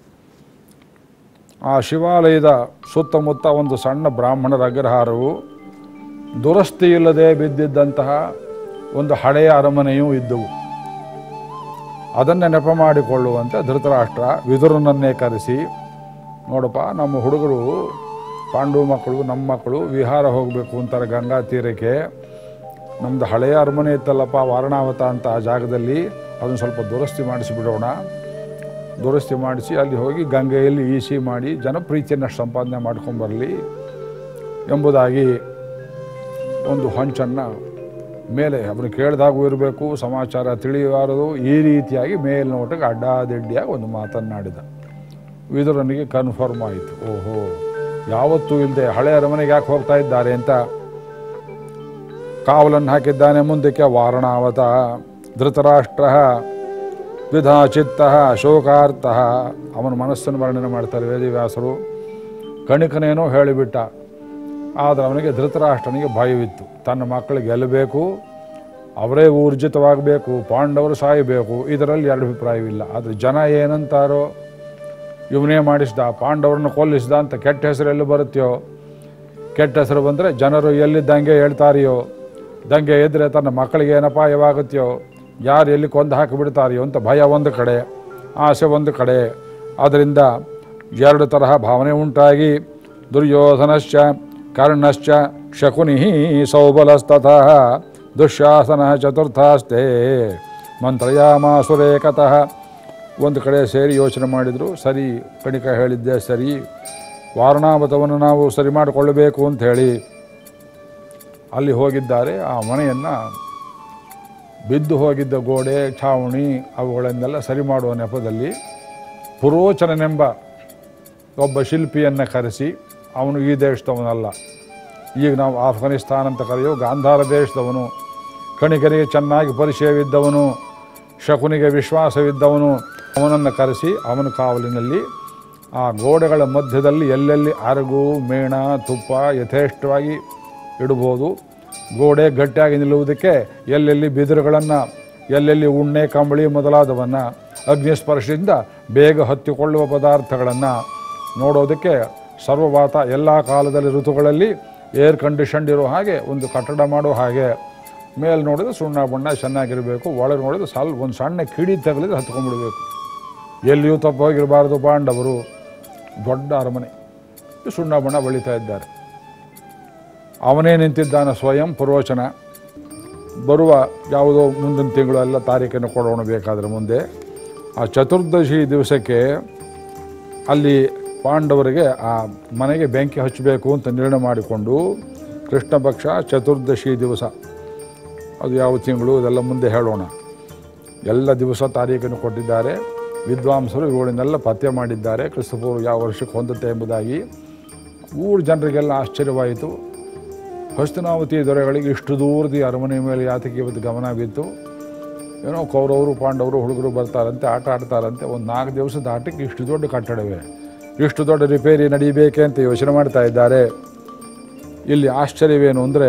ಆ ಶಿವಾಲಯದ ಸುತ್ತಮುತ್ತ ಒಂದು ಸಣ್ಣ ಬ್ರಾಹ್ಮಣರ ಅಗ್ರಹಾರವು ದುರಸ್ತಿ ಇಲ್ಲದೆ ಬಿದ್ದಿದ್ದಂತಹ ಒಂದು ಹಳೆಯ ಅರಮನೆಯೂ ಇದ್ದವು ಅದನ್ನೇ ನೆಪ ಮಾಡಿಕೊಳ್ಳುವಂತೆ ಧೃತರಾಷ್ಟ್ರ ವಿದುರನನ್ನೇ ಕರೆಸಿ ನೋಡಪ್ಪ ನಮ್ಮ ಹುಡುಗರು ಪಾಂಡು ಮಕ್ಕಳು ನಮ್ಮ ಮಕ್ಕಳು ವಿಹಾರ ಹೋಗಬೇಕು ಅಂತಾರೆ ಗಂಗಾ ತೀರಕ್ಕೆ ನಮ್ಮದು ಹಳೆಯ ಅರಮನೆ ಇತ್ತಲ್ಲಪ್ಪ ವಾರಣಾವತ ಅಂತ ಆ ಜಾಗದಲ್ಲಿ ಅದನ್ನು ಸ್ವಲ್ಪ ದುರಸ್ತಿ ಮಾಡಿಸಿಬಿಡೋಣ ದುರಸ್ತಿ ಮಾಡಿಸಿ ಅಲ್ಲಿ ಹೋಗಿ ಗಂಗೆಯಲ್ಲಿ ಈಸಿ ಮಾಡಿ ಜನಪ್ರೀತಿಯನ್ನು ಸಂಪಾದನೆ ಮಾಡ್ಕೊಂಬರಲಿ ಎಂಬುದಾಗಿ ಒಂದು ಹೊಂಚನ್ನು ಮೇಲೆ ಅವನು ಕೇಳಿದಾಗೂ ಇರಬೇಕು ಸಮಾಚಾರ ತಿಳಿಯಬಾರದು ಈ ರೀತಿಯಾಗಿ ಮೇಲ್ನೋಟಕ್ಕೆ ಅಡ್ಡಾದಿಡ್ಡಿಯಾಗಿ ಒಂದು ಮಾತನ್ನಾಡಿದ ವಿದುರನಿಗೆ ಕನ್ಫರ್ಮ್ ಆಯಿತು ಓಹೋ ಯಾವತ್ತೂ ಇಲ್ಲದೆ ಹಳೆ ಅರಮನೆಗೆ ಯಾಕೆ ಹೋಗ್ತಾ ಇದ್ದಾರೆ ಅಂತ ಕಾವಲನ್ನು ಹಾಕಿದ್ದಾನೆ ಮುಂದಕ್ಕೆ ವಾರಣಾವತ ಧೃತರಾಷ್ಟ್ರ ದ್ವಿಧಾ ಚಿತ್ತ ಶೋಕಾರ್ಥ ಅವನ ಮನಸ್ಸನ್ನು ವರ್ಣನೆ ಮಾಡ್ತಾರೆ ವೇದಿವ್ಯಾಸರು ಕಣಿಕನೇನೋ ಹೇಳಿಬಿಟ್ಟ ಆದರೆ ಅವನಿಗೆ ಧೃತರಾಷ್ಟ್ರನಿಗೆ ಭಯವಿತ್ತು ತನ್ನ ಮಕ್ಕಳಿಗೆ ಗೆಲ್ಲಬೇಕು ಅವರೇ ಊರ್ಜಿತವಾಗಬೇಕು ಪಾಂಡವರು ಸಾಯಬೇಕು ಇದರಲ್ಲಿ ಎರಡು ಅಭಿಪ್ರಾಯವಿಲ್ಲ ಆದರೆ ಜನ ಏನಂತಾರೋ ಇವನೇ ಮಾಡಿಸ್ದ ಪಾಂಡವರನ್ನು ಕೊಲ್ಲಿಸಿದ ಅಂತ ಕೆಟ್ಟ ಹೆಸರು ಎಲ್ಲಿ ಬರುತ್ತೆಯೋ ಕೆಟ್ಟ ಹೆಸರು ಬಂದರೆ ಜನರು ಎಲ್ಲಿ ದಂಗೆ ಹೇಳ್ತಾರೆಯೋ ದಂಗೆ ಎದ್ರೆ ತನ್ನ ಮಕ್ಕಳಿಗೆ ಏನಪ್ಪ ಯಾವಾಗುತ್ತೆಯೋ ಯಾರು ಎಲ್ಲಿ ಕೊಂದು ಹಾಕಿಬಿಡ್ತಾರೆಯೋ ಅಂತ ಭಯ ಒಂದು ಕಡೆ ಆಸೆ ಒಂದು ಕಡೆ ಆದ್ದರಿಂದ ಎರಡು ತರಹ ಭಾವನೆ ಉಂಟಾಗಿ ದುರ್ಯೋಧನಶ್ಚ ಕರ್ಣಶ್ಚ ಶಕುನಿ ಸೌಬಲಸ್ತತಃ ದುಶ್ಯಾಸನ ಚತುರ್ಥಾಸ್ತೆ ಮಂತ್ರಯಾಮಾಸುರೇಕತಃ ಒಂದು ಕಡೆ ಸೇರಿ ಯೋಚನೆ ಮಾಡಿದರು ಸರಿ ಕಣಿಕ ಹೇಳಿದ್ದೆ ಸರಿ ವಾರಣಾವತವನ್ನು ನಾವು ಸರಿ ಮಾಡಿಕೊಳ್ಳಬೇಕು ಅಂತ ಹೇಳಿ ಅಲ್ಲಿ ಹೋಗಿದ್ದಾರೆ ಆ ಮನೆಯನ್ನು ಬಿದ್ದು ಹೋಗಿದ್ದ ಗೋಡೆ ಛಾವಣಿ ಅವುಗಳನ್ನೆಲ್ಲ ಸರಿ ಮಾಡುವ ನೆಪದಲ್ಲಿ ಪುರೋಚನನೆಂಬ ಒಬ್ಬ ಶಿಲ್ಪಿಯನ್ನು ಕರೆಸಿ ಅವನು ಈ ದೇಶದವನಲ್ಲ ಈಗ ನಾವು ಆಫ್ಘನಿಸ್ತಾನ ಅಂತ ಕರೆಯೋ ಗಾಂಧಾರ ದೇಶದವನು ಕಣಿಕರಿಗೆ ಚೆನ್ನಾಗಿ ಪರಿಚಯವಿದ್ದವನು ಶಕುನಿಗೆ ವಿಶ್ವಾಸವಿದ್ದವನು ಅವನನ್ನು ಕರೆಸಿ ಅವನ ಕಾವಲಿನಲ್ಲಿ ಆ ಗೋಡೆಗಳ ಮಧ್ಯದಲ್ಲಿ ಎಲ್ಲೆಲ್ಲಿ ಅರಗು ಮೇಣ ತುಪ್ಪ ಯಥೇಷ್ಟವಾಗಿ ಇಡ್ಬೋದು ಗೋಡೆ ಗಟ್ಟಿಯಾಗಿ ನಿಲ್ಲುವುದಕ್ಕೆ ಎಲ್ಲೆಲ್ಲಿ ಬಿದಿರುಗಳನ್ನು ಎಲ್ಲೆಲ್ಲಿ ಉಣ್ಣೆ ಕಂಬಳಿ ಮೊದಲಾದವನ್ನು ಅಗ್ನಿಸ್ಪರ್ಶದಿಂದ ಬೇಗ ಹತ್ತಿಕೊಳ್ಳುವ ಪದಾರ್ಥಗಳನ್ನು ನೋಡೋದಕ್ಕೆ ಸರ್ವವಾತ ಎಲ್ಲ ಕಾಲದಲ್ಲಿ ಋತುಗಳಲ್ಲಿ ಏರ್ ಕಂಡೀಷನ್ಡ್ ಇರೋ ಹಾಗೆ ಒಂದು ಕಟ್ಟಡ ಮಾಡೋ ಹಾಗೆ ಮೇಲೆ ನೋಡಿದ್ರೆ ಸುಣ್ಣ ಬಣ್ಣ ಚೆನ್ನಾಗಿರಬೇಕು ಒಳಗೆ ನೋಡಿದ್ರೆ ಸ್ವಲ್ಪ ಒಂದು ಸಣ್ಣ ಕಿಡಿ ತಗಲಿದ್ರೆ ಹತ್ಕೊಂಡ್ಬಿಡ್ಬೇಕು ಎಲ್ಲಿಯೂ ತಪ್ಪೋಗಿರಬಾರ್ದು ಪಾಂಡವರು ದೊಡ್ಡ ಅರಮನೆ ಸುಣ್ಣ ಬಣ್ಣ ಬಳಿತಾ ಇದ್ದಾರೆ ಅವನೇ ನಿಂತಿದ್ದಾನೆ ಸ್ವಯಂ ಪುರೋಚನ ಬರುವ ಯಾವುದೋ ಮುಂದಿನ ತಿಂಗಳು ಎಲ್ಲ ತಾರೀಖನ್ನು ಕೊಡೋಣ ಬೇಕಾದರೆ ಮುಂದೆ ಆ ಚತುರ್ದಶಿ ದಿವಸಕ್ಕೆ ಅಲ್ಲಿ ಪಾಂಡವರಿಗೆ ಆ ಮನೆಗೆ ಬೆಂಕಿ ಹಚ್ಚಬೇಕು ಅಂತ ನಿರ್ಣಯ ಮಾಡಿಕೊಂಡು ಕೃಷ್ಣ ಪಕ್ಷ ಚತುರ್ದಶಿ ದಿವಸ ಅದು ಯಾವ ತಿಂಗಳು ಇದೆಲ್ಲ ಮುಂದೆ ಹೇಳೋಣ ಎಲ್ಲ ದಿವಸ ತಾರೀಖನ್ನು ಕೊಟ್ಟಿದ್ದಾರೆ ವಿದ್ವಾಂಸರು ಇವುಗಳನ್ನೆಲ್ಲ ಪತ್ತೆ ಮಾಡಿದ್ದಾರೆ ಕ್ರಿಸ್ತಪೂರ್ವ ಯಾವ ವರ್ಷಕ್ಕೆ ಹೊಂದುತ್ತೆ ಎಂಬುದಾಗಿ ಊರು ಜನರಿಗೆಲ್ಲ ಆಶ್ಚರ್ಯವಾಯಿತು ಹಸ್ತನಾವತಿ ದೊರೆಗಳಿಗೆ ಇಷ್ಟು ದೂರದ ಈ ಅರಮನೆ ಮೇಲೆ ಯಾತಕ್ಕೆ ಇವತ್ತು ಗಮನ ಬಿತ್ತು ಏನೋ ಕೌರವರು ಪಾಂಡವರು ಹುಡುಗರು ಬರ್ತಾರಂತೆ ಆಟ ಆಡ್ತಾರಂತೆ ಒಂದು ನಾಲ್ಕು ದಿವಸದ ಆಟಕ್ಕೆ ಇಷ್ಟು ದೊಡ್ಡ ಕಟ್ಟಡವೇ ಇಷ್ಟು ದೊಡ್ಡ ರಿಪೇರಿ ನಡೀಬೇಕೆ ಅಂತ ಯೋಚನೆ ಮಾಡ್ತಾ ಇದ್ದಾರೆ ಇಲ್ಲಿ ಆಶ್ಚರ್ಯವೇನು ಅಂದರೆ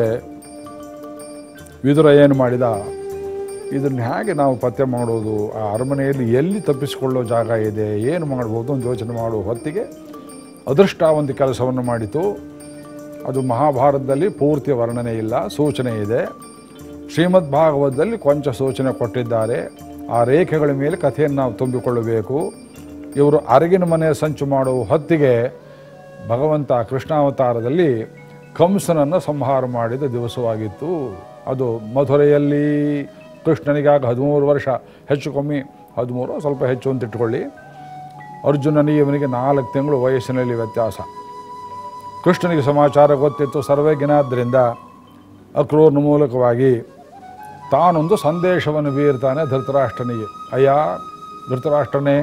ವಿದುರ ಏನು ಮಾಡಿದ ಇದನ್ನು ಹೇಗೆ ನಾವು ಪತ್ತೆ ಮಾಡೋದು ಆ ಅರಮನೆಯಲ್ಲಿ ಎಲ್ಲಿ ತಪ್ಪಿಸಿಕೊಳ್ಳೋ ಜಾಗ ಇದೆ ಏನು ಮಾಡ್ಬೋದು ಅಂತ ಯೋಚನೆ ಮಾಡುವ ಹೊತ್ತಿಗೆ ಅದೃಷ್ಟ ಒಂದು ಕೆಲಸವನ್ನು ಮಾಡಿತು ಅದು ಮಹಾಭಾರತದಲ್ಲಿ ಪೂರ್ತಿ ವರ್ಣನೆ ಇಲ್ಲ ಸೂಚನೆ ಇದೆ ಶ್ರೀಮದ್ ಭಾಗವತದಲ್ಲಿ ಕೊಂಚ ಸೂಚನೆ ಕೊಟ್ಟಿದ್ದಾರೆ ಆ ರೇಖೆಗಳ ಮೇಲೆ ಕಥೆಯನ್ನು ನಾವು ತುಂಬಿಕೊಳ್ಳಬೇಕು ಇವರು ಅರಗಿನ ಮನೆ ಸಂಚು ಮಾಡುವ ಹೊತ್ತಿಗೆ ಭಗವಂತ ಕೃಷ್ಣಾವತಾರದಲ್ಲಿ ಕಂಸನನ್ನು ಸಂಹಾರ ಮಾಡಿದ ದಿವಸವಾಗಿತ್ತು ಅದು ಮಧುರೆಯಲ್ಲಿ ಕೃಷ್ಣನಿಗಾಗ ಹದಿಮೂರು ವರ್ಷ ಹೆಚ್ಚು ಕಮ್ಮಿ ಹದಿಮೂರು ಸ್ವಲ್ಪ ಹೆಚ್ಚು ಅಂತ ಇಟ್ಕೊಳ್ಳಿ ಅರ್ಜುನನಿಗೆ ಇವನಿಗೆ ನಾಲ್ಕು ತಿಂಗಳು ವಯಸ್ಸಿನಲ್ಲಿ ವ್ಯತ್ಯಾಸ ಕೃಷ್ಣನಿಗೆ ಸಮಾಚಾರ ಗೊತ್ತಿತ್ತು ಸರ್ವಜ್ಞನಾದ್ದರಿಂದ ಅಕ್ರೂರ್ನ ಮೂಲಕವಾಗಿ ತಾನೊಂದು ಸಂದೇಶವನ್ನು ಬೀರ್ತಾನೆ ಧೃತರಾಷ್ಟ್ರನಿಗೆ ಅಯ್ಯ ಧೃತರಾಷ್ಟ್ರನೇ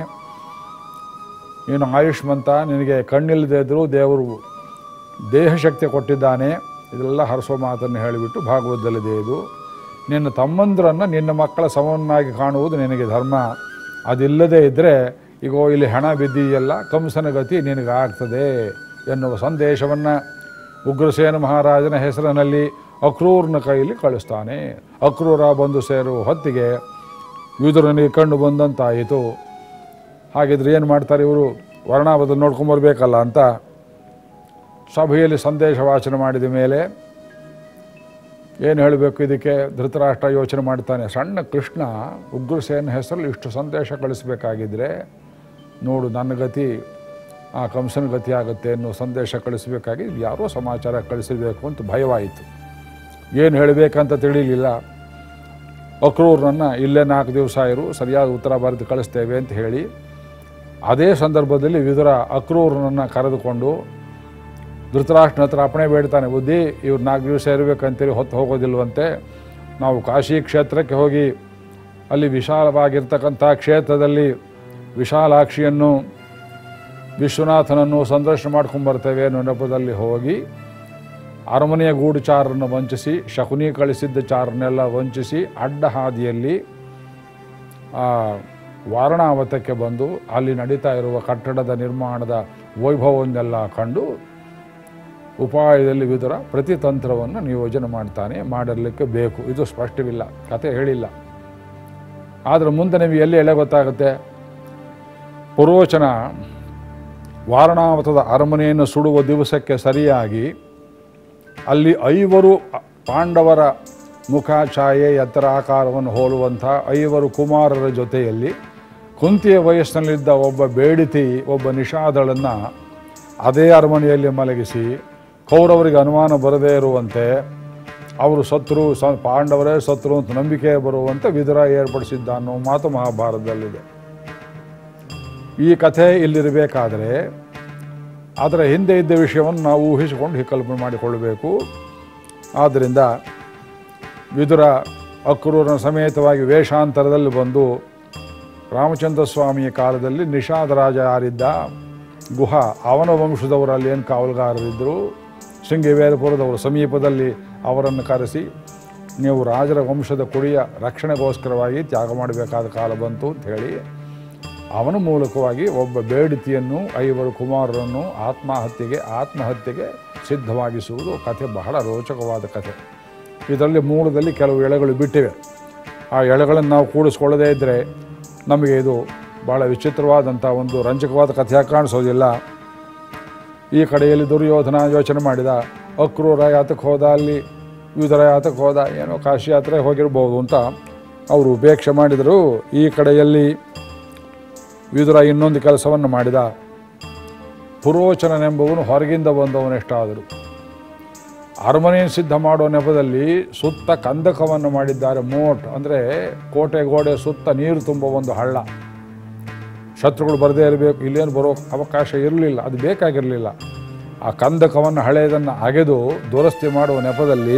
ನೀನು ಆಯುಷ್ಮಂತ ನಿನಗೆ ಕಣ್ಣಿಲ್ಲದೆ ಇದ್ದರೂ ದೇವರು ದೇಹಶಕ್ತಿ ಕೊಟ್ಟಿದ್ದಾನೆ ಇದೆಲ್ಲ ಹರಸೋ ಮಾತನ್ನು ಹೇಳಿಬಿಟ್ಟು ಭಾಗವತದಲ್ಲಿದೆ ಇದು ನಿನ್ನ ತಮ್ಮಂದ್ರನ್ನು ನಿನ್ನ ಮಕ್ಕಳ ಸಮವನ್ನಾಗಿ ಕಾಣುವುದು ನಿನಗೆ ಧರ್ಮ ಅದಿಲ್ಲದೆ ಇದ್ದರೆ ಈಗೋ ಇಲ್ಲಿ ಹಣ ಬಿದ್ದಿದೆಯಲ್ಲ ಕಂಸನ ಗತಿ ನಿನಗಾಗ್ತದೆ ಎನ್ನುವ ಸಂದೇಶವನ್ನು ಉಗ್ರಸೇನ ಮಹಾರಾಜನ ಹೆಸರಿನಲ್ಲಿ ಅಕ್ರೂರ್ನ ಕೈಯಲ್ಲಿ ಕಳಿಸ್ತಾನೆ ಅಕ್ರೂರ ಬಂದು ಸೇರುವ ಹೊತ್ತಿಗೆ ವಿದುರನಿಗೆ ಕಣ್ಣು ಬಂದಂತಾಯಿತು ಹಾಗಿದ್ರೆ ಏನು ಮಾಡ್ತಾರೆ ಇವರು ವರ್ಣಾವಧಿ ನೋಡ್ಕೊಂಬರ್ಬೇಕಲ್ಲ ಅಂತ ಸಭೆಯಲ್ಲಿ ಸಂದೇಶ ವಾಚನ ಮಾಡಿದ ಮೇಲೆ ಏನು ಹೇಳಬೇಕು ಇದಕ್ಕೆ ಧೃತರಾಷ್ಟ್ರ ಯೋಚನೆ ಮಾಡ್ತಾನೆ ಸಣ್ಣ ಕೃಷ್ಣ ಉಗ್ರಸೇನ ಹೆಸರಲ್ಲಿ ಇಷ್ಟು ಸಂದೇಶ ಕಳಿಸ್ಬೇಕಾಗಿದ್ರೆ ನೋಡು ನನ್ನ ಗತಿ ಆ ಕಂಸನ ಗತಿ ಆಗುತ್ತೆ ಅನ್ನೋ ಸಂದೇಶ ಕಳಿಸ್ಬೇಕಾಗಿ ಯಾರೋ ಸಮಾಚಾರ ಕಳಿಸಬೇಕು ಅಂತ ಭಯವಾಯಿತು ಏನು ಹೇಳಬೇಕಂತ ತಿಳಿಲಿಲ್ಲ ಅಕ್ರೂರನ್ನ ಇಲ್ಲೇ ನಾಲ್ಕು ದಿವಸ ಇರು ಸರಿಯಾದ ಉತ್ತರ ಬರೆದು ಕಳಿಸ್ತೇವೆ ಅಂತ ಹೇಳಿ ಅದೇ ಸಂದರ್ಭದಲ್ಲಿ ವಿದುರ ಅಕ್ರೂರನನ್ನು ಕರೆದುಕೊಂಡು ಧೃತರಾಷ್ಟ್ರನ ಹತ್ರ ಅಪ್ಪಣೆ ಬೇಡ್ತಾನೆ ಬುದ್ಧಿ ಇವ್ರು ನಾಲ್ಕು ದಿವಸ ಇರಬೇಕಂತೇಳಿ ಹೊತ್ತು ಹೋಗೋದಿಲ್ವಂತೆ ನಾವು ಕಾಶಿ ಕ್ಷೇತ್ರಕ್ಕೆ ಹೋಗಿ ಅಲ್ಲಿ ವಿಶಾಲವಾಗಿರ್ತಕ್ಕಂಥ ಕ್ಷೇತ್ರದಲ್ಲಿ ವಿಶಾಲಾಕ್ಷಿಯನ್ನು ವಿಶ್ವನಾಥನನ್ನು ಸಂದರ್ಶನ ಮಾಡ್ಕೊಂಬರ್ತೇವೆ ಅನ್ನೋ ನೆಪದಲ್ಲಿ ಹೋಗಿ ಅರಮನೆಯ ಗೂಢಚಾರರನ್ನು ವಂಚಿಸಿ ಶಕುನಿ ಕಳಿಸಿದ್ದ ಚಾರನ್ನೆಲ್ಲ ವಂಚಿಸಿ ಅಡ್ಡ ಹಾದಿಯಲ್ಲಿ ಆ ವಾರಣಾವತಕ್ಕೆ ಬಂದು ಅಲ್ಲಿ ನಡೀತಾ ಇರುವ ಕಟ್ಟಡದ ನಿರ್ಮಾಣದ ವೈಭವವನ್ನೆಲ್ಲ ಕಂಡು ಉಪಾಯದಲ್ಲಿ ವಿದುರ ಪ್ರತಿತಂತ್ರವನ್ನು ನಿಯೋಜನೆ ಮಾಡ್ತಾನೆ ಮಾಡಿರಲಿಕ್ಕೆ ಬೇಕು ಇದು ಸ್ಪಷ್ಟವಿಲ್ಲ ಕತೆ ಹೇಳಿಲ್ಲ ಆದರೆ ಮುಂದೆ ನಿಮಗೆ ಎಲ್ಲಿ ಎಳೆ ಗೊತ್ತಾಗುತ್ತೆ ಪುರೋಚನ ವಾರಣಾವತದ ಅರಮನೆಯನ್ನು ಸುಡುವ ದಿವಸಕ್ಕೆ ಸರಿಯಾಗಿ ಅಲ್ಲಿ ಐವರು ಪಾಂಡವರ ಮುಖ ಛಾಯೆ ಎತ್ತರ ಆಕಾರವನ್ನು ಹೋಲುವಂಥ ಐವರು ಕುಮಾರರ ಜೊತೆಯಲ್ಲಿ ಕುಂತಿಯ ವಯಸ್ಸಿನಲ್ಲಿದ್ದ ಒಬ್ಬ ಬೇಡಿತಿ ಒಬ್ಬ ನಿಷಾದಳನ್ನು ಅದೇ ಅರಮನೆಯಲ್ಲಿ ಮಲಗಿಸಿ ಕೌರವರಿಗೆ ಅನುಮಾನ ಬರದೇ ಇರುವಂತೆ ಅವರು ಸತ್ರು ಸ ಪಾಂಡವರೇ ಸತ್ರು ಅಂತ ನಂಬಿಕೆ ಬರುವಂತೆ ವಿದುರ ಏರ್ಪಡಿಸಿದ್ದ ಅನ್ನೋ ಮಾತು ಮಹಾಭಾರತದಲ್ಲಿದೆ ಈ ಕಥೆ ಇಲ್ಲಿರಬೇಕಾದರೆ ಅದರ ಹಿಂದೆ ಇದ್ದ ವಿಷಯವನ್ನು ನಾವು ಊಹಿಸಿಕೊಂಡು ಹೀಗೆ ಕಲ್ಪನೆ ಮಾಡಿಕೊಳ್ಳಬೇಕು ಆದ್ದರಿಂದ ವಿದುರ ಅಕ್ರೂರನ ಸಮೇತವಾಗಿ ವೇಷಾಂತರದಲ್ಲಿ ಬಂದು ರಾಮಚಂದ್ರ ಸ್ವಾಮಿಯ ಕಾಲದಲ್ಲಿ ನಿಷಾದ ರಾಜ ಯಾರಿದ್ದ ಗುಹ ಅವನ ವಂಶದವರಲ್ಲಿ ಏನು ಕಾವಲುಗಾರರಿದ್ದರು ಶೃಂಗವೇರಪುರದವರು ಸಮೀಪದಲ್ಲಿ ಅವರನ್ನು ಕರೆಸಿ ನೀವು ರಾಜರ ವಂಶದ ಕುಡಿಯ ರಕ್ಷಣೆಗೋಸ್ಕರವಾಗಿ ತ್ಯಾಗ ಮಾಡಬೇಕಾದ ಕಾಲ ಬಂತು ಅಂತ ಹೇಳಿ ಅವನ ಮೂಲಕವಾಗಿ ಒಬ್ಬ ಬೇಡಿತಿಯನ್ನು ಐವರು ಕುಮಾರರನ್ನು ಆತ್ಮಹತ್ಯೆಗೆ ಆತ್ಮಹತ್ಯೆಗೆ ಸಿದ್ಧವಾಗಿಸುವುದು ಕಥೆ ಬಹಳ ರೋಚಕವಾದ ಕಥೆ ಇದರಲ್ಲಿ ಮೂಲದಲ್ಲಿ ಕೆಲವು ಎಳೆಗಳು ಬಿಟ್ಟಿವೆ ಆ ಎಳೆಗಳನ್ನು ನಾವು ಕೂಡಿಸ್ಕೊಳ್ಳದೇ ಇದ್ದರೆ ನಮಗೆ ಇದು ಭಾಳ ವಿಚಿತ್ರವಾದಂಥ ಒಂದು ರಂಜಕವಾದ ಕಥೆಯಾಗಿ ಕಾಣಿಸೋದಿಲ್ಲ ಈ ಕಡೆಯಲ್ಲಿ ದುರ್ಯೋಧನ ಯೋಚನೆ ಮಾಡಿದ ಅಕ್ರೂರ ಯಾತಕ್ಕೆ ಹೋದ ಅಲ್ಲಿ ವಿದುರ ಯಾತಕ್ಕೆ ಹೋದ ಏನೋ ಕಾಶಿ ಯಾತ್ರೆ ಹೋಗಿರ್ಬೋದು ಅಂತ ಅವರು ಉಪೇಕ್ಷೆ ಮಾಡಿದರು ಈ ಕಡೆಯಲ್ಲಿ ವಿದುರ ಇನ್ನೊಂದು ಕೆಲಸವನ್ನು ಮಾಡಿದ ಪುರೋಚನನೆಂಬವನು ಹೊರಗಿಂದ ಬಂದವನೆಷ್ಟಾದರು ಅರಮನೆಯನ್ನು ಸಿದ್ಧ ಮಾಡೋ ನೆಪದಲ್ಲಿ ಸುತ್ತ ಕಂದಕವನ್ನು ಮಾಡಿದ್ದಾರೆ ಮೋಟ್ ಅಂದರೆ ಕೋಟೆ ಗೋಡೆ ಸುತ್ತ ನೀರು ತುಂಬ ಒಂದು ಹಳ್ಳ ಶತ್ರುಗಳು ಬರದೇ ಇರಬೇಕು ಇಲ್ಲೇನು ಬರೋ ಅವಕಾಶ ಇರಲಿಲ್ಲ ಅದು ಬೇಕಾಗಿರಲಿಲ್ಲ ಆ ಕಂದಕವನ್ನು ಹಳೆಯದನ್ನು ಅಗೆದು ದುರಸ್ತಿ ಮಾಡುವ ನೆಪದಲ್ಲಿ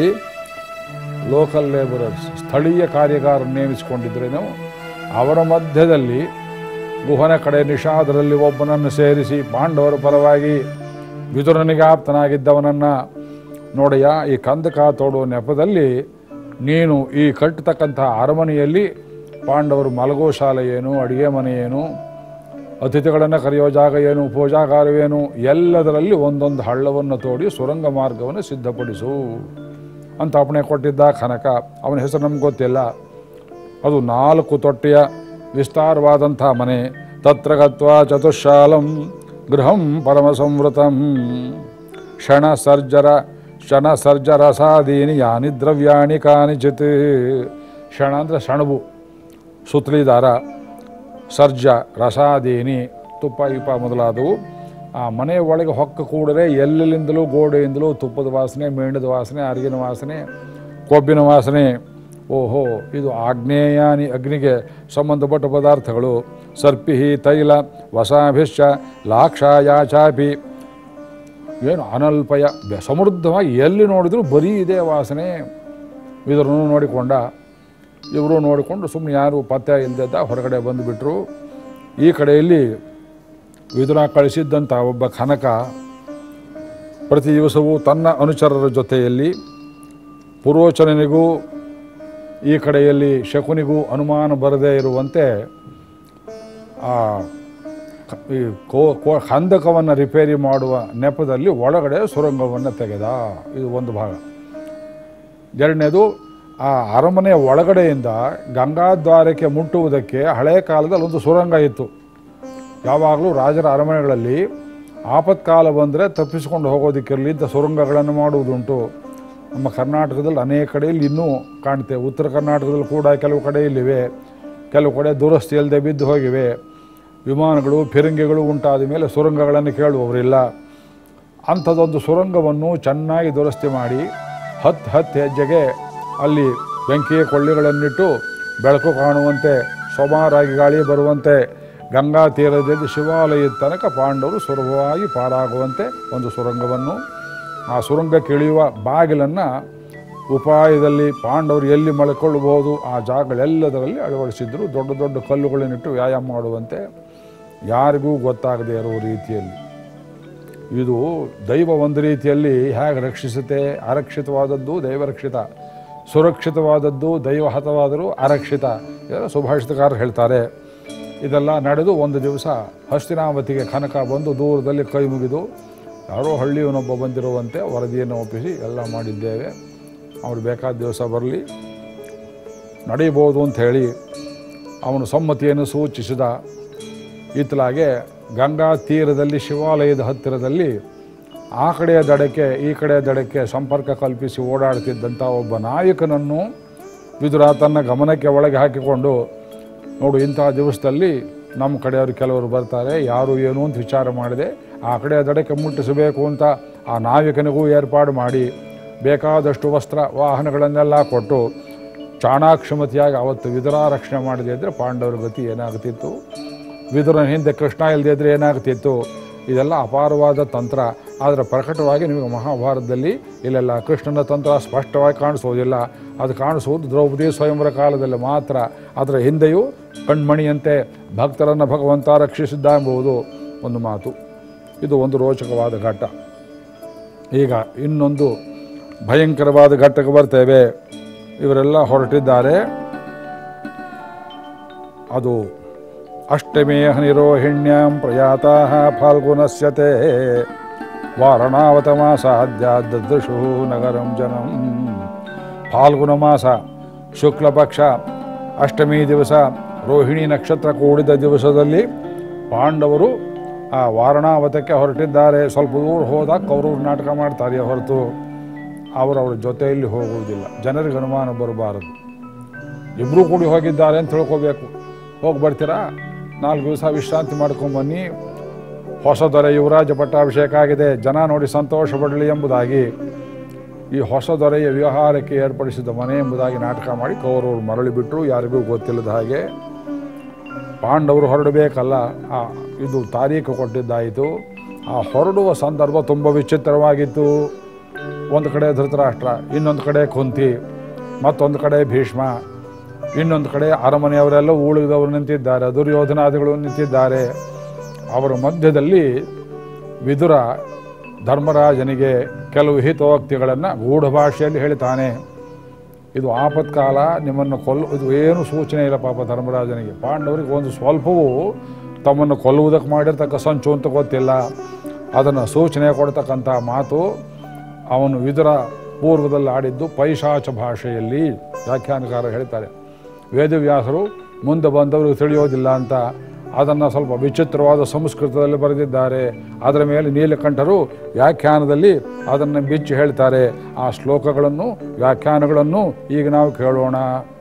ಲೋಕಲ್ ಲೇಬರರ್ಸ್ ಸ್ಥಳೀಯ ಕಾರ್ಯಗಾರ ನೇಮಿಸಿಕೊಂಡಿದ್ರೇನು ಅವರ ಮಧ್ಯದಲ್ಲಿ ಗುಹನ ಕಡೆ ನಿಷಾದರಲ್ಲಿ ಒಬ್ಬನನ್ನು ಸೇರಿಸಿ ಪಾಂಡವರ ಪರವಾಗಿ ವಿದುರನಿಗೆ ಆಪ್ತನಾಗಿದ್ದವನನ್ನು ನೋಡಯ್ಯ ಈ ಕಂದಕ ತೋಡುವ ನೆಪದಲ್ಲಿ ನೀನು ಈ ಕಟ್ಟತಕ್ಕಂಥ ಅರಮನೆಯಲ್ಲಿ ಪಾಂಡವರು ಮಲಗೋ ಶಾಲೆ ಏನು ಅಡುಗೆ ಮನೆ ಏನು ಅತಿಥಿಗಳನ್ನು ಕರೆಯೋ ಜಾಗ ಏನು ಪೂಜಾಗಾರವೇನು ಎಲ್ಲದರಲ್ಲಿ ಒಂದೊಂದು ಹಳ್ಳವನ್ನು ತೋಡಿ ಸುರಂಗ ಮಾರ್ಗವನ್ನು ಸಿದ್ಧಪಡಿಸು ಅಂತ ಅಪ್ಪಣೆ ಕೊಟ್ಟಿದ್ದ ಕನಕ ಅವನ ಹೆಸರು ನಮ್ಗೆ ಗೊತ್ತಿಲ್ಲ ಅದು ನಾಲ್ಕು ತೊಟ್ಟೆಯ ವಿಸ್ತಾರವಾದಂಥ ಮನೆ ತತ್ರ ಗತ್ವಾ ಚತುಶಾಲಂ ಗೃಹಂ ಪರಮ ಸಂವೃತಂ ಕ್ಷಣ ಸರ್ಜರ ಕ್ಷಣ ಸರ್ಜರಸಾದೀನಿ ಯಾನಿ ದ್ರವ್ಯಾಣಿ ಕಾನಿಚಿತ್ ಕ್ಷಣ ಅಂದರೆ ಸಣಬು ಸುತ್ತಲಿ ದಾರ ಸರ್ಜ ರಸಾದೀನಿ ತುಪ್ಪ ಇಪ್ಪ ಮೊದಲಾದವು ಆ ಮನೆಯ ಒಳಗೆ ಹೊಕ್ಕ ಕೂಡಲೇ ಎಲ್ಲೆಲ್ಲಿಂದಲೂ ಗೋಡೆಯಿಂದಲೂ ತುಪ್ಪದ ವಾಸನೆ ಮೇಣದ ವಾಸನೆ ಅರಿಗಿನ ವಾಸನೆ ಕೊಬ್ಬಿನ ವಾಸನೆ ಓಹೋ ಇದು ಆಗ್ನೇಯಾನಿ ಅಗ್ನಿಗೆ ಸಂಬಂಧಪಟ್ಟ ಪದಾರ್ಥಗಳು ಸರ್ಪಿಹಿ ತೈಲ ವಸಾಭಿಶ್ಚ ಲಾಕ್ಷಾಯಾಚಾಪಿ ಏನು ಅನಲ್ಪಯ ಬೆ- ಸಮೃದ್ಧವಾಗಿ ಎಲ್ಲಿ ನೋಡಿದ್ರು ಬರೀ ಇದೇ ವಾಸನೆ ಇದರನ್ನು ನೋಡಿಕೊಂಡ ಇವರು ನೋಡಿಕೊಂಡು ಸುಮ್ಮನೆ ಯಾರು ಪತ್ತೆ ಇಲ್ಲದ ಹೊರಗಡೆ ಬಂದುಬಿಟ್ರು ಈ ಕಡೆಯಲ್ಲಿ ವಿದುರ ಕಳಿಸಿದ್ದಂಥ ಒಬ್ಬ ಕನಕ ಪ್ರತಿ ದಿವಸವೂ ತನ್ನ ಅನುಚರರ ಜೊತೆಯಲ್ಲಿ ಪುರೋಚನನಿಗೂ ಈ ಕಡೆಯಲ್ಲಿ ಶಕುನಿಗೂ ಅನುಮಾನ ಬರದೇ ಇರುವಂತೆ ಆ ಕ- ಈ ಕೋ ಕೋ ಕಂದಕವನ್ನು ರಿಪೇರಿ ಮಾಡುವ ನೆಪದಲ್ಲಿ ಒಳಗಡೆ ಸುರಂಗವನ್ನು ತೆಗೆದ ಇದು ಒಂದು ಭಾಗ ಎರಡನೇದು ಆ ಅರಮನೆಯ ಒಳಗಡೆಯಿಂದ ಗಂಗಾದ್ವಾರಕ್ಕೆ ಮುಟ್ಟುವುದಕ್ಕೆ ಹಳೆಯ ಕಾಲದಲ್ಲಿ ಒಂದು ಸುರಂಗ ಇತ್ತು ಯಾವಾಗಲೂ ರಾಜರ ಅರಮನೆಗಳಲ್ಲಿ ಆಪತ್ಕಾಲ ಬಂದರೆ ತಪ್ಪಿಸಿಕೊಂಡು ಹೋಗೋದಕ್ಕಿರಲಿ ಇಂಥ ಸುರಂಗಗಳನ್ನು ಮಾಡುವುದುಂಟು ನಮ್ಮ ಕರ್ನಾಟಕದಲ್ಲಿ ಅನೇಕ ಕಡೆಯಲ್ಲಿ ಇನ್ನೂ ಕಾಣ್ತೇವೆ ಉತ್ತರ ಕರ್ನಾಟಕದಲ್ಲಿ ಕೂಡ ಕೆಲವು ಕಡೆಯಲ್ಲಿವೆ ಕೆಲವು ಕಡೆ ದುರಸ್ತಿ ಇಲ್ಲದೆ ಬಿದ್ದು ಹೋಗಿವೆ ವಿಮಾನಗಳು ಫಿರಂಗಿಗಳು ಉಂಟಾದ ಮೇಲೆ ಸುರಂಗಗಳನ್ನು ಕೇಳುವವರಿಲ್ಲ ಅಂಥದ್ದೊಂದು ಸುರಂಗವನ್ನು ಚೆನ್ನಾಗಿ ದುರಸ್ತಿ ಮಾಡಿ ಹತ್ತು ಹತ್ತು ಹೆಜ್ಜೆಗೆ ಅಲ್ಲಿ ಬೆಂಕಿಯ ಕೊಳ್ಳಿಗಳನ್ನಿಟ್ಟು ಬೆಳಕು ಕಾಣುವಂತೆ ಸೊಮಾರಾಗಿ ಗಾಳಿ ಬರುವಂತೆ ಗಂಗಾ ತೀರದಲ್ಲಿ ಶಿವಾಲಯದ ತನಕ ಪಾಂಡವರು ಸುಲಭವಾಗಿ ಪಾರಾಗುವಂತೆ ಒಂದು ಸುರಂಗವನ್ನು ಆ ಸುರಂಗಕ್ಕೆ ಇಳಿಯುವ ಬಾಗಿಲನ್ನು ಉಪಾಯದಲ್ಲಿ ಪಾಂಡವರು ಎಲ್ಲಿ ಮಲ್ಕೊಳ್ಳಬಹುದು ಆ ಜಾಗಗಳೆಲ್ಲದರಲ್ಲಿ ಅಳವಡಿಸಿದ್ರು ದೊಡ್ಡ ದೊಡ್ಡ ಕಲ್ಲುಗಳನ್ನಿಟ್ಟು ವ್ಯಾಯಾಮ ಮಾಡುವಂತೆ ಯಾರಿಗೂ ಗೊತ್ತಾಗದೇ ಇರುವ ರೀತಿಯಲ್ಲಿ ಇದು ದೈವ ಒಂದು ರೀತಿಯಲ್ಲಿ ಹೇಗೆ ರಕ್ಷಿಸುತ್ತೆ ಅರಕ್ಷಿತವಾದದ್ದು ದೈವರಕ್ಷಿತ ಸುರಕ್ಷಿತವಾದದ್ದು ದೈವಹತವಾದರೂ ಅರಕ್ಷಿತ ಇದೆಲ್ಲ ಸುಭಾಷಿತಕಾರರು ಹೇಳ್ತಾರೆ ಇದೆಲ್ಲ ನಡೆದು ಒಂದು ದಿವಸ ಹಸ್ತಿನಾವತಿಗೆ ಕನಕ ಬಂದು ದೂರದಲ್ಲಿ ಕೈ ಮುಗಿದು ಯಾರೋ ಹಳ್ಳಿಯವನೊಬ್ಬ ಬಂದಿರುವಂತೆ ವರದಿಯನ್ನು ಒಪ್ಪಿಸಿ ಎಲ್ಲ ಮಾಡಿದ್ದೇವೆ ಅವ್ರು ಬೇಕಾದ ದಿವಸ ಬರಲಿ ನಡೀಬೋದು ಅಂತ ಹೇಳಿ ಅವನು ಸಮ್ಮತಿಯನ್ನು ಸೂಚಿಸಿದ ಇತ್ತಲಾಗೆ ಗಂಗಾ ತೀರದಲ್ಲಿ ಶಿವಾಲಯದ ಹತ್ತಿರದಲ್ಲಿ ಆ ಕಡೆಯ ದಡಕ್ಕೆ ಈ ಕಡೆಯ ದಡಕ್ಕೆ ಸಂಪರ್ಕ ಕಲ್ಪಿಸಿ ಓಡಾಡ್ತಿದ್ದಂಥ ಒಬ್ಬ ನಾಯಕನನ್ನು ವಿದುರ ತನ್ನ ಗಮನಕ್ಕೆ ಒಳಗೆ ಹಾಕಿಕೊಂಡು ನೋಡು ಇಂತಹ ದಿವಸದಲ್ಲಿ ನಮ್ಮ ಕಡೆಯವರು ಕೆಲವರು ಬರ್ತಾರೆ ಯಾರು ಏನು ಅಂತ ವಿಚಾರ ಮಾಡಿದೆ ಆ ಕಡೆಯ ದಡಕ್ಕೆ ಮುಟ್ಟಿಸಬೇಕು ಅಂತ ಆ ನಾಯಕನಿಗೂ ಏರ್ಪಾಡು ಮಾಡಿ ಬೇಕಾದಷ್ಟು ವಸ್ತ್ರ ವಾಹನಗಳನ್ನೆಲ್ಲ ಕೊಟ್ಟು ಚಾಣಾಕ್ಷಮತಿಯಾಗಿ ಅವತ್ತು ವಿದುರ ರಕ್ಷಣೆ ಮಾಡದೇ ಇದ್ದರೆ ಪಾಂಡವರ ಗತಿ ಏನಾಗ್ತಿತ್ತು ವಿದುರನ ಹಿಂದೆ ಕೃಷ್ಣ ಇಲ್ಲದೆ ಇದ್ರೆ ಏನಾಗ್ತಿತ್ತು ಇದೆಲ್ಲ ಅಪಾರವಾದ ತಂತ್ರ ಆದರೆ ಪ್ರಕಟವಾಗಿ ನಿಮಗೆ ಮಹಾಭಾರತದಲ್ಲಿ ಇಲ್ಲೆಲ್ಲ ಕೃಷ್ಣನ ತಂತ್ರ ಸ್ಪಷ್ಟವಾಗಿ ಕಾಣಿಸೋದಿಲ್ಲ ಅದು ಕಾಣಿಸುವುದು ದ್ರೌಪದಿ ಸ್ವಯಂವರ ಕಾಲದಲ್ಲಿ ಮಾತ್ರ ಅದರ ಹಿಂದೆಯೂ ಕಣ್ಮಣಿಯಂತೆ ಭಕ್ತರನ್ನು ಭಗವಂತ ರಕ್ಷಿಸಿದ್ದ ಎಂಬುದು ಒಂದು ಮಾತು ಇದು ಒಂದು ರೋಚಕವಾದ ಘಟ್ಟ ಈಗ ಇನ್ನೊಂದು ಭಯಂಕರವಾದ ಘಟ್ಟಕ್ಕೆ ಬರ್ತೇವೆ ಇವರೆಲ್ಲ ಹೊರಟಿದ್ದಾರೆ ಅದು ಅಷ್ಟಮೇಹ ನಿರೋಹಿಣ್ಯಾಂ ಪ್ರಯಾತಾ ಫಾಲ್ಗುನಸ್ಯತೆ ವಾರಣಾವತ ಮಾಸಾದ್ಯಾದೃಶು ನಗರಂ ಜನಂ ಫಾಲ್ಗುಣ ಮಾಸ ಶುಕ್ಲ ಪಕ್ಷ ಅಷ್ಟಮಿ ದಿವಸ ರೋಹಿಣಿ ನಕ್ಷತ್ರ ಕೂಡಿದ ದಿವಸದಲ್ಲಿ ಪಾಂಡವರು ಆ ವಾರಣಾವತಕ್ಕೆ ಹೊರಟಿದ್ದಾರೆ ಸ್ವಲ್ಪ ದೂರ ಹೋದಾಗ ಕೌರವರು ನಾಟಕ ಮಾಡ್ತಾರೆ ಹೊರತು ಅವರವ್ರ ಜೊತೆಯಲ್ಲಿ ಹೋಗುವುದಿಲ್ಲ ಜನರಿಗೆ ಅನುಮಾನ ಬರಬಾರದು ಇಬ್ಬರೂ ಕೂಡಿ ಹೋಗಿದ್ದಾರೆ ಅಂತ ತಿಳ್ಕೋಬೇಕು ಹೋಗಿ ಬರ್ತೀರಾ ನಾಲ್ಕು ದಿವಸ ವಿಶ್ರಾಂತಿ ಮಾಡ್ಕೊಂಬನ್ನಿ ಹೊಸ ದೊರೆ ಯುವರಾಜ ಪಟ್ಟಾಭಿಷೇಕ ಆಗಿದೆ ಜನ ನೋಡಿ ಸಂತೋಷ ಪಡಲಿ ಎಂಬುದಾಗಿ ಈ ಹೊಸ ದೊರೆಯ ವ್ಯವಹಾರಕ್ಕೆ ಏರ್ಪಡಿಸಿದ ಮನೆ ಎಂಬುದಾಗಿ ನಾಟಕ ಮಾಡಿ ಕೌರವರು ಮರಳಿ ಬಿಟ್ಟರು ಯಾರಿಗೂ ಗೊತ್ತಿಲ್ಲದ ಹಾಗೆ ಪಾಂಡವರು ಹೊರಡಬೇಕಲ್ಲ ಆ ಇದು ತಾರೀಖು ಕೊಟ್ಟಿದ್ದಾಯಿತು ಆ ಹೊರಡುವ ಸಂದರ್ಭ ತುಂಬ ವಿಚಿತ್ರವಾಗಿತ್ತು ಒಂದು ಕಡೆ ಧೃತರಾಷ್ಟ್ರ ಇನ್ನೊಂದು ಕಡೆ ಕುಂತಿ ಮತ್ತೊಂದು ಕಡೆ ಭೀಷ್ಮ ಇನ್ನೊಂದು ಕಡೆ ಅರಮನೆಯವರೆಲ್ಲ ಉಳಿದವರು ನಿಂತಿದ್ದಾರೆ ದುರ್ಯೋಧನಾದಿಗಳು ನಿಂತಿದ್ದಾರೆ ಅವರ ಮಧ್ಯದಲ್ಲಿ ವಿದುರ ಧರ್ಮರಾಜನಿಗೆ ಕೆಲವು ಹಿತೋಕ್ತಿಗಳನ್ನು ಗೂಢ ಭಾಷೆಯಲ್ಲಿ ಹೇಳ್ತಾನೆ ಇದು ಆಪತ್ಕಾಲ ನಿಮ್ಮನ್ನು ಕೊಲ್ಲು ಇದು ಏನು ಸೂಚನೆ ಇಲ್ಲ ಪಾಪ ಧರ್ಮರಾಜನಿಗೆ ಪಾಂಡವರಿಗೆ ಒಂದು ಸ್ವಲ್ಪವೂ ತಮ್ಮನ್ನು ಕೊಲ್ಲುವುದಕ್ಕೆ ಮಾಡಿರ್ತಕ್ಕ ಸಂಚು ಅಂತ ಗೊತ್ತಿಲ್ಲ ಅದನ್ನು ಸೂಚನೆ ಕೊಡ್ತಕ್ಕಂಥ ಮಾತು ಅವನು ವಿದುರ ಪೂರ್ವದಲ್ಲಿ ಆಡಿದ್ದು ಪೈಶಾಚ ಭಾಷೆಯಲ್ಲಿ ವ್ಯಾಖ್ಯಾನಕಾರ ಹೇಳ್ತಾರೆ ವೇದವ್ಯಾಸರು ಮುಂದೆ ಬಂದವರು ತಿಳಿಯೋದಿಲ್ಲ ಅಂತ ಅದನ್ನು ಸ್ವಲ್ಪ ವಿಚಿತ್ರವಾದ ಸಂಸ್ಕೃತದಲ್ಲಿ ಬರೆದಿದ್ದಾರೆ ಅದರ ಮೇಲೆ ನೀಲಕಂಠರು ವ್ಯಾಖ್ಯಾನದಲ್ಲಿ ಅದನ್ನು ಬಿಚ್ಚಿ ಹೇಳ್ತಾರೆ ಆ ಶ್ಲೋಕಗಳನ್ನು ವ್ಯಾಖ್ಯಾನಗಳನ್ನು ಈಗ ನಾವು ಕೇಳೋಣ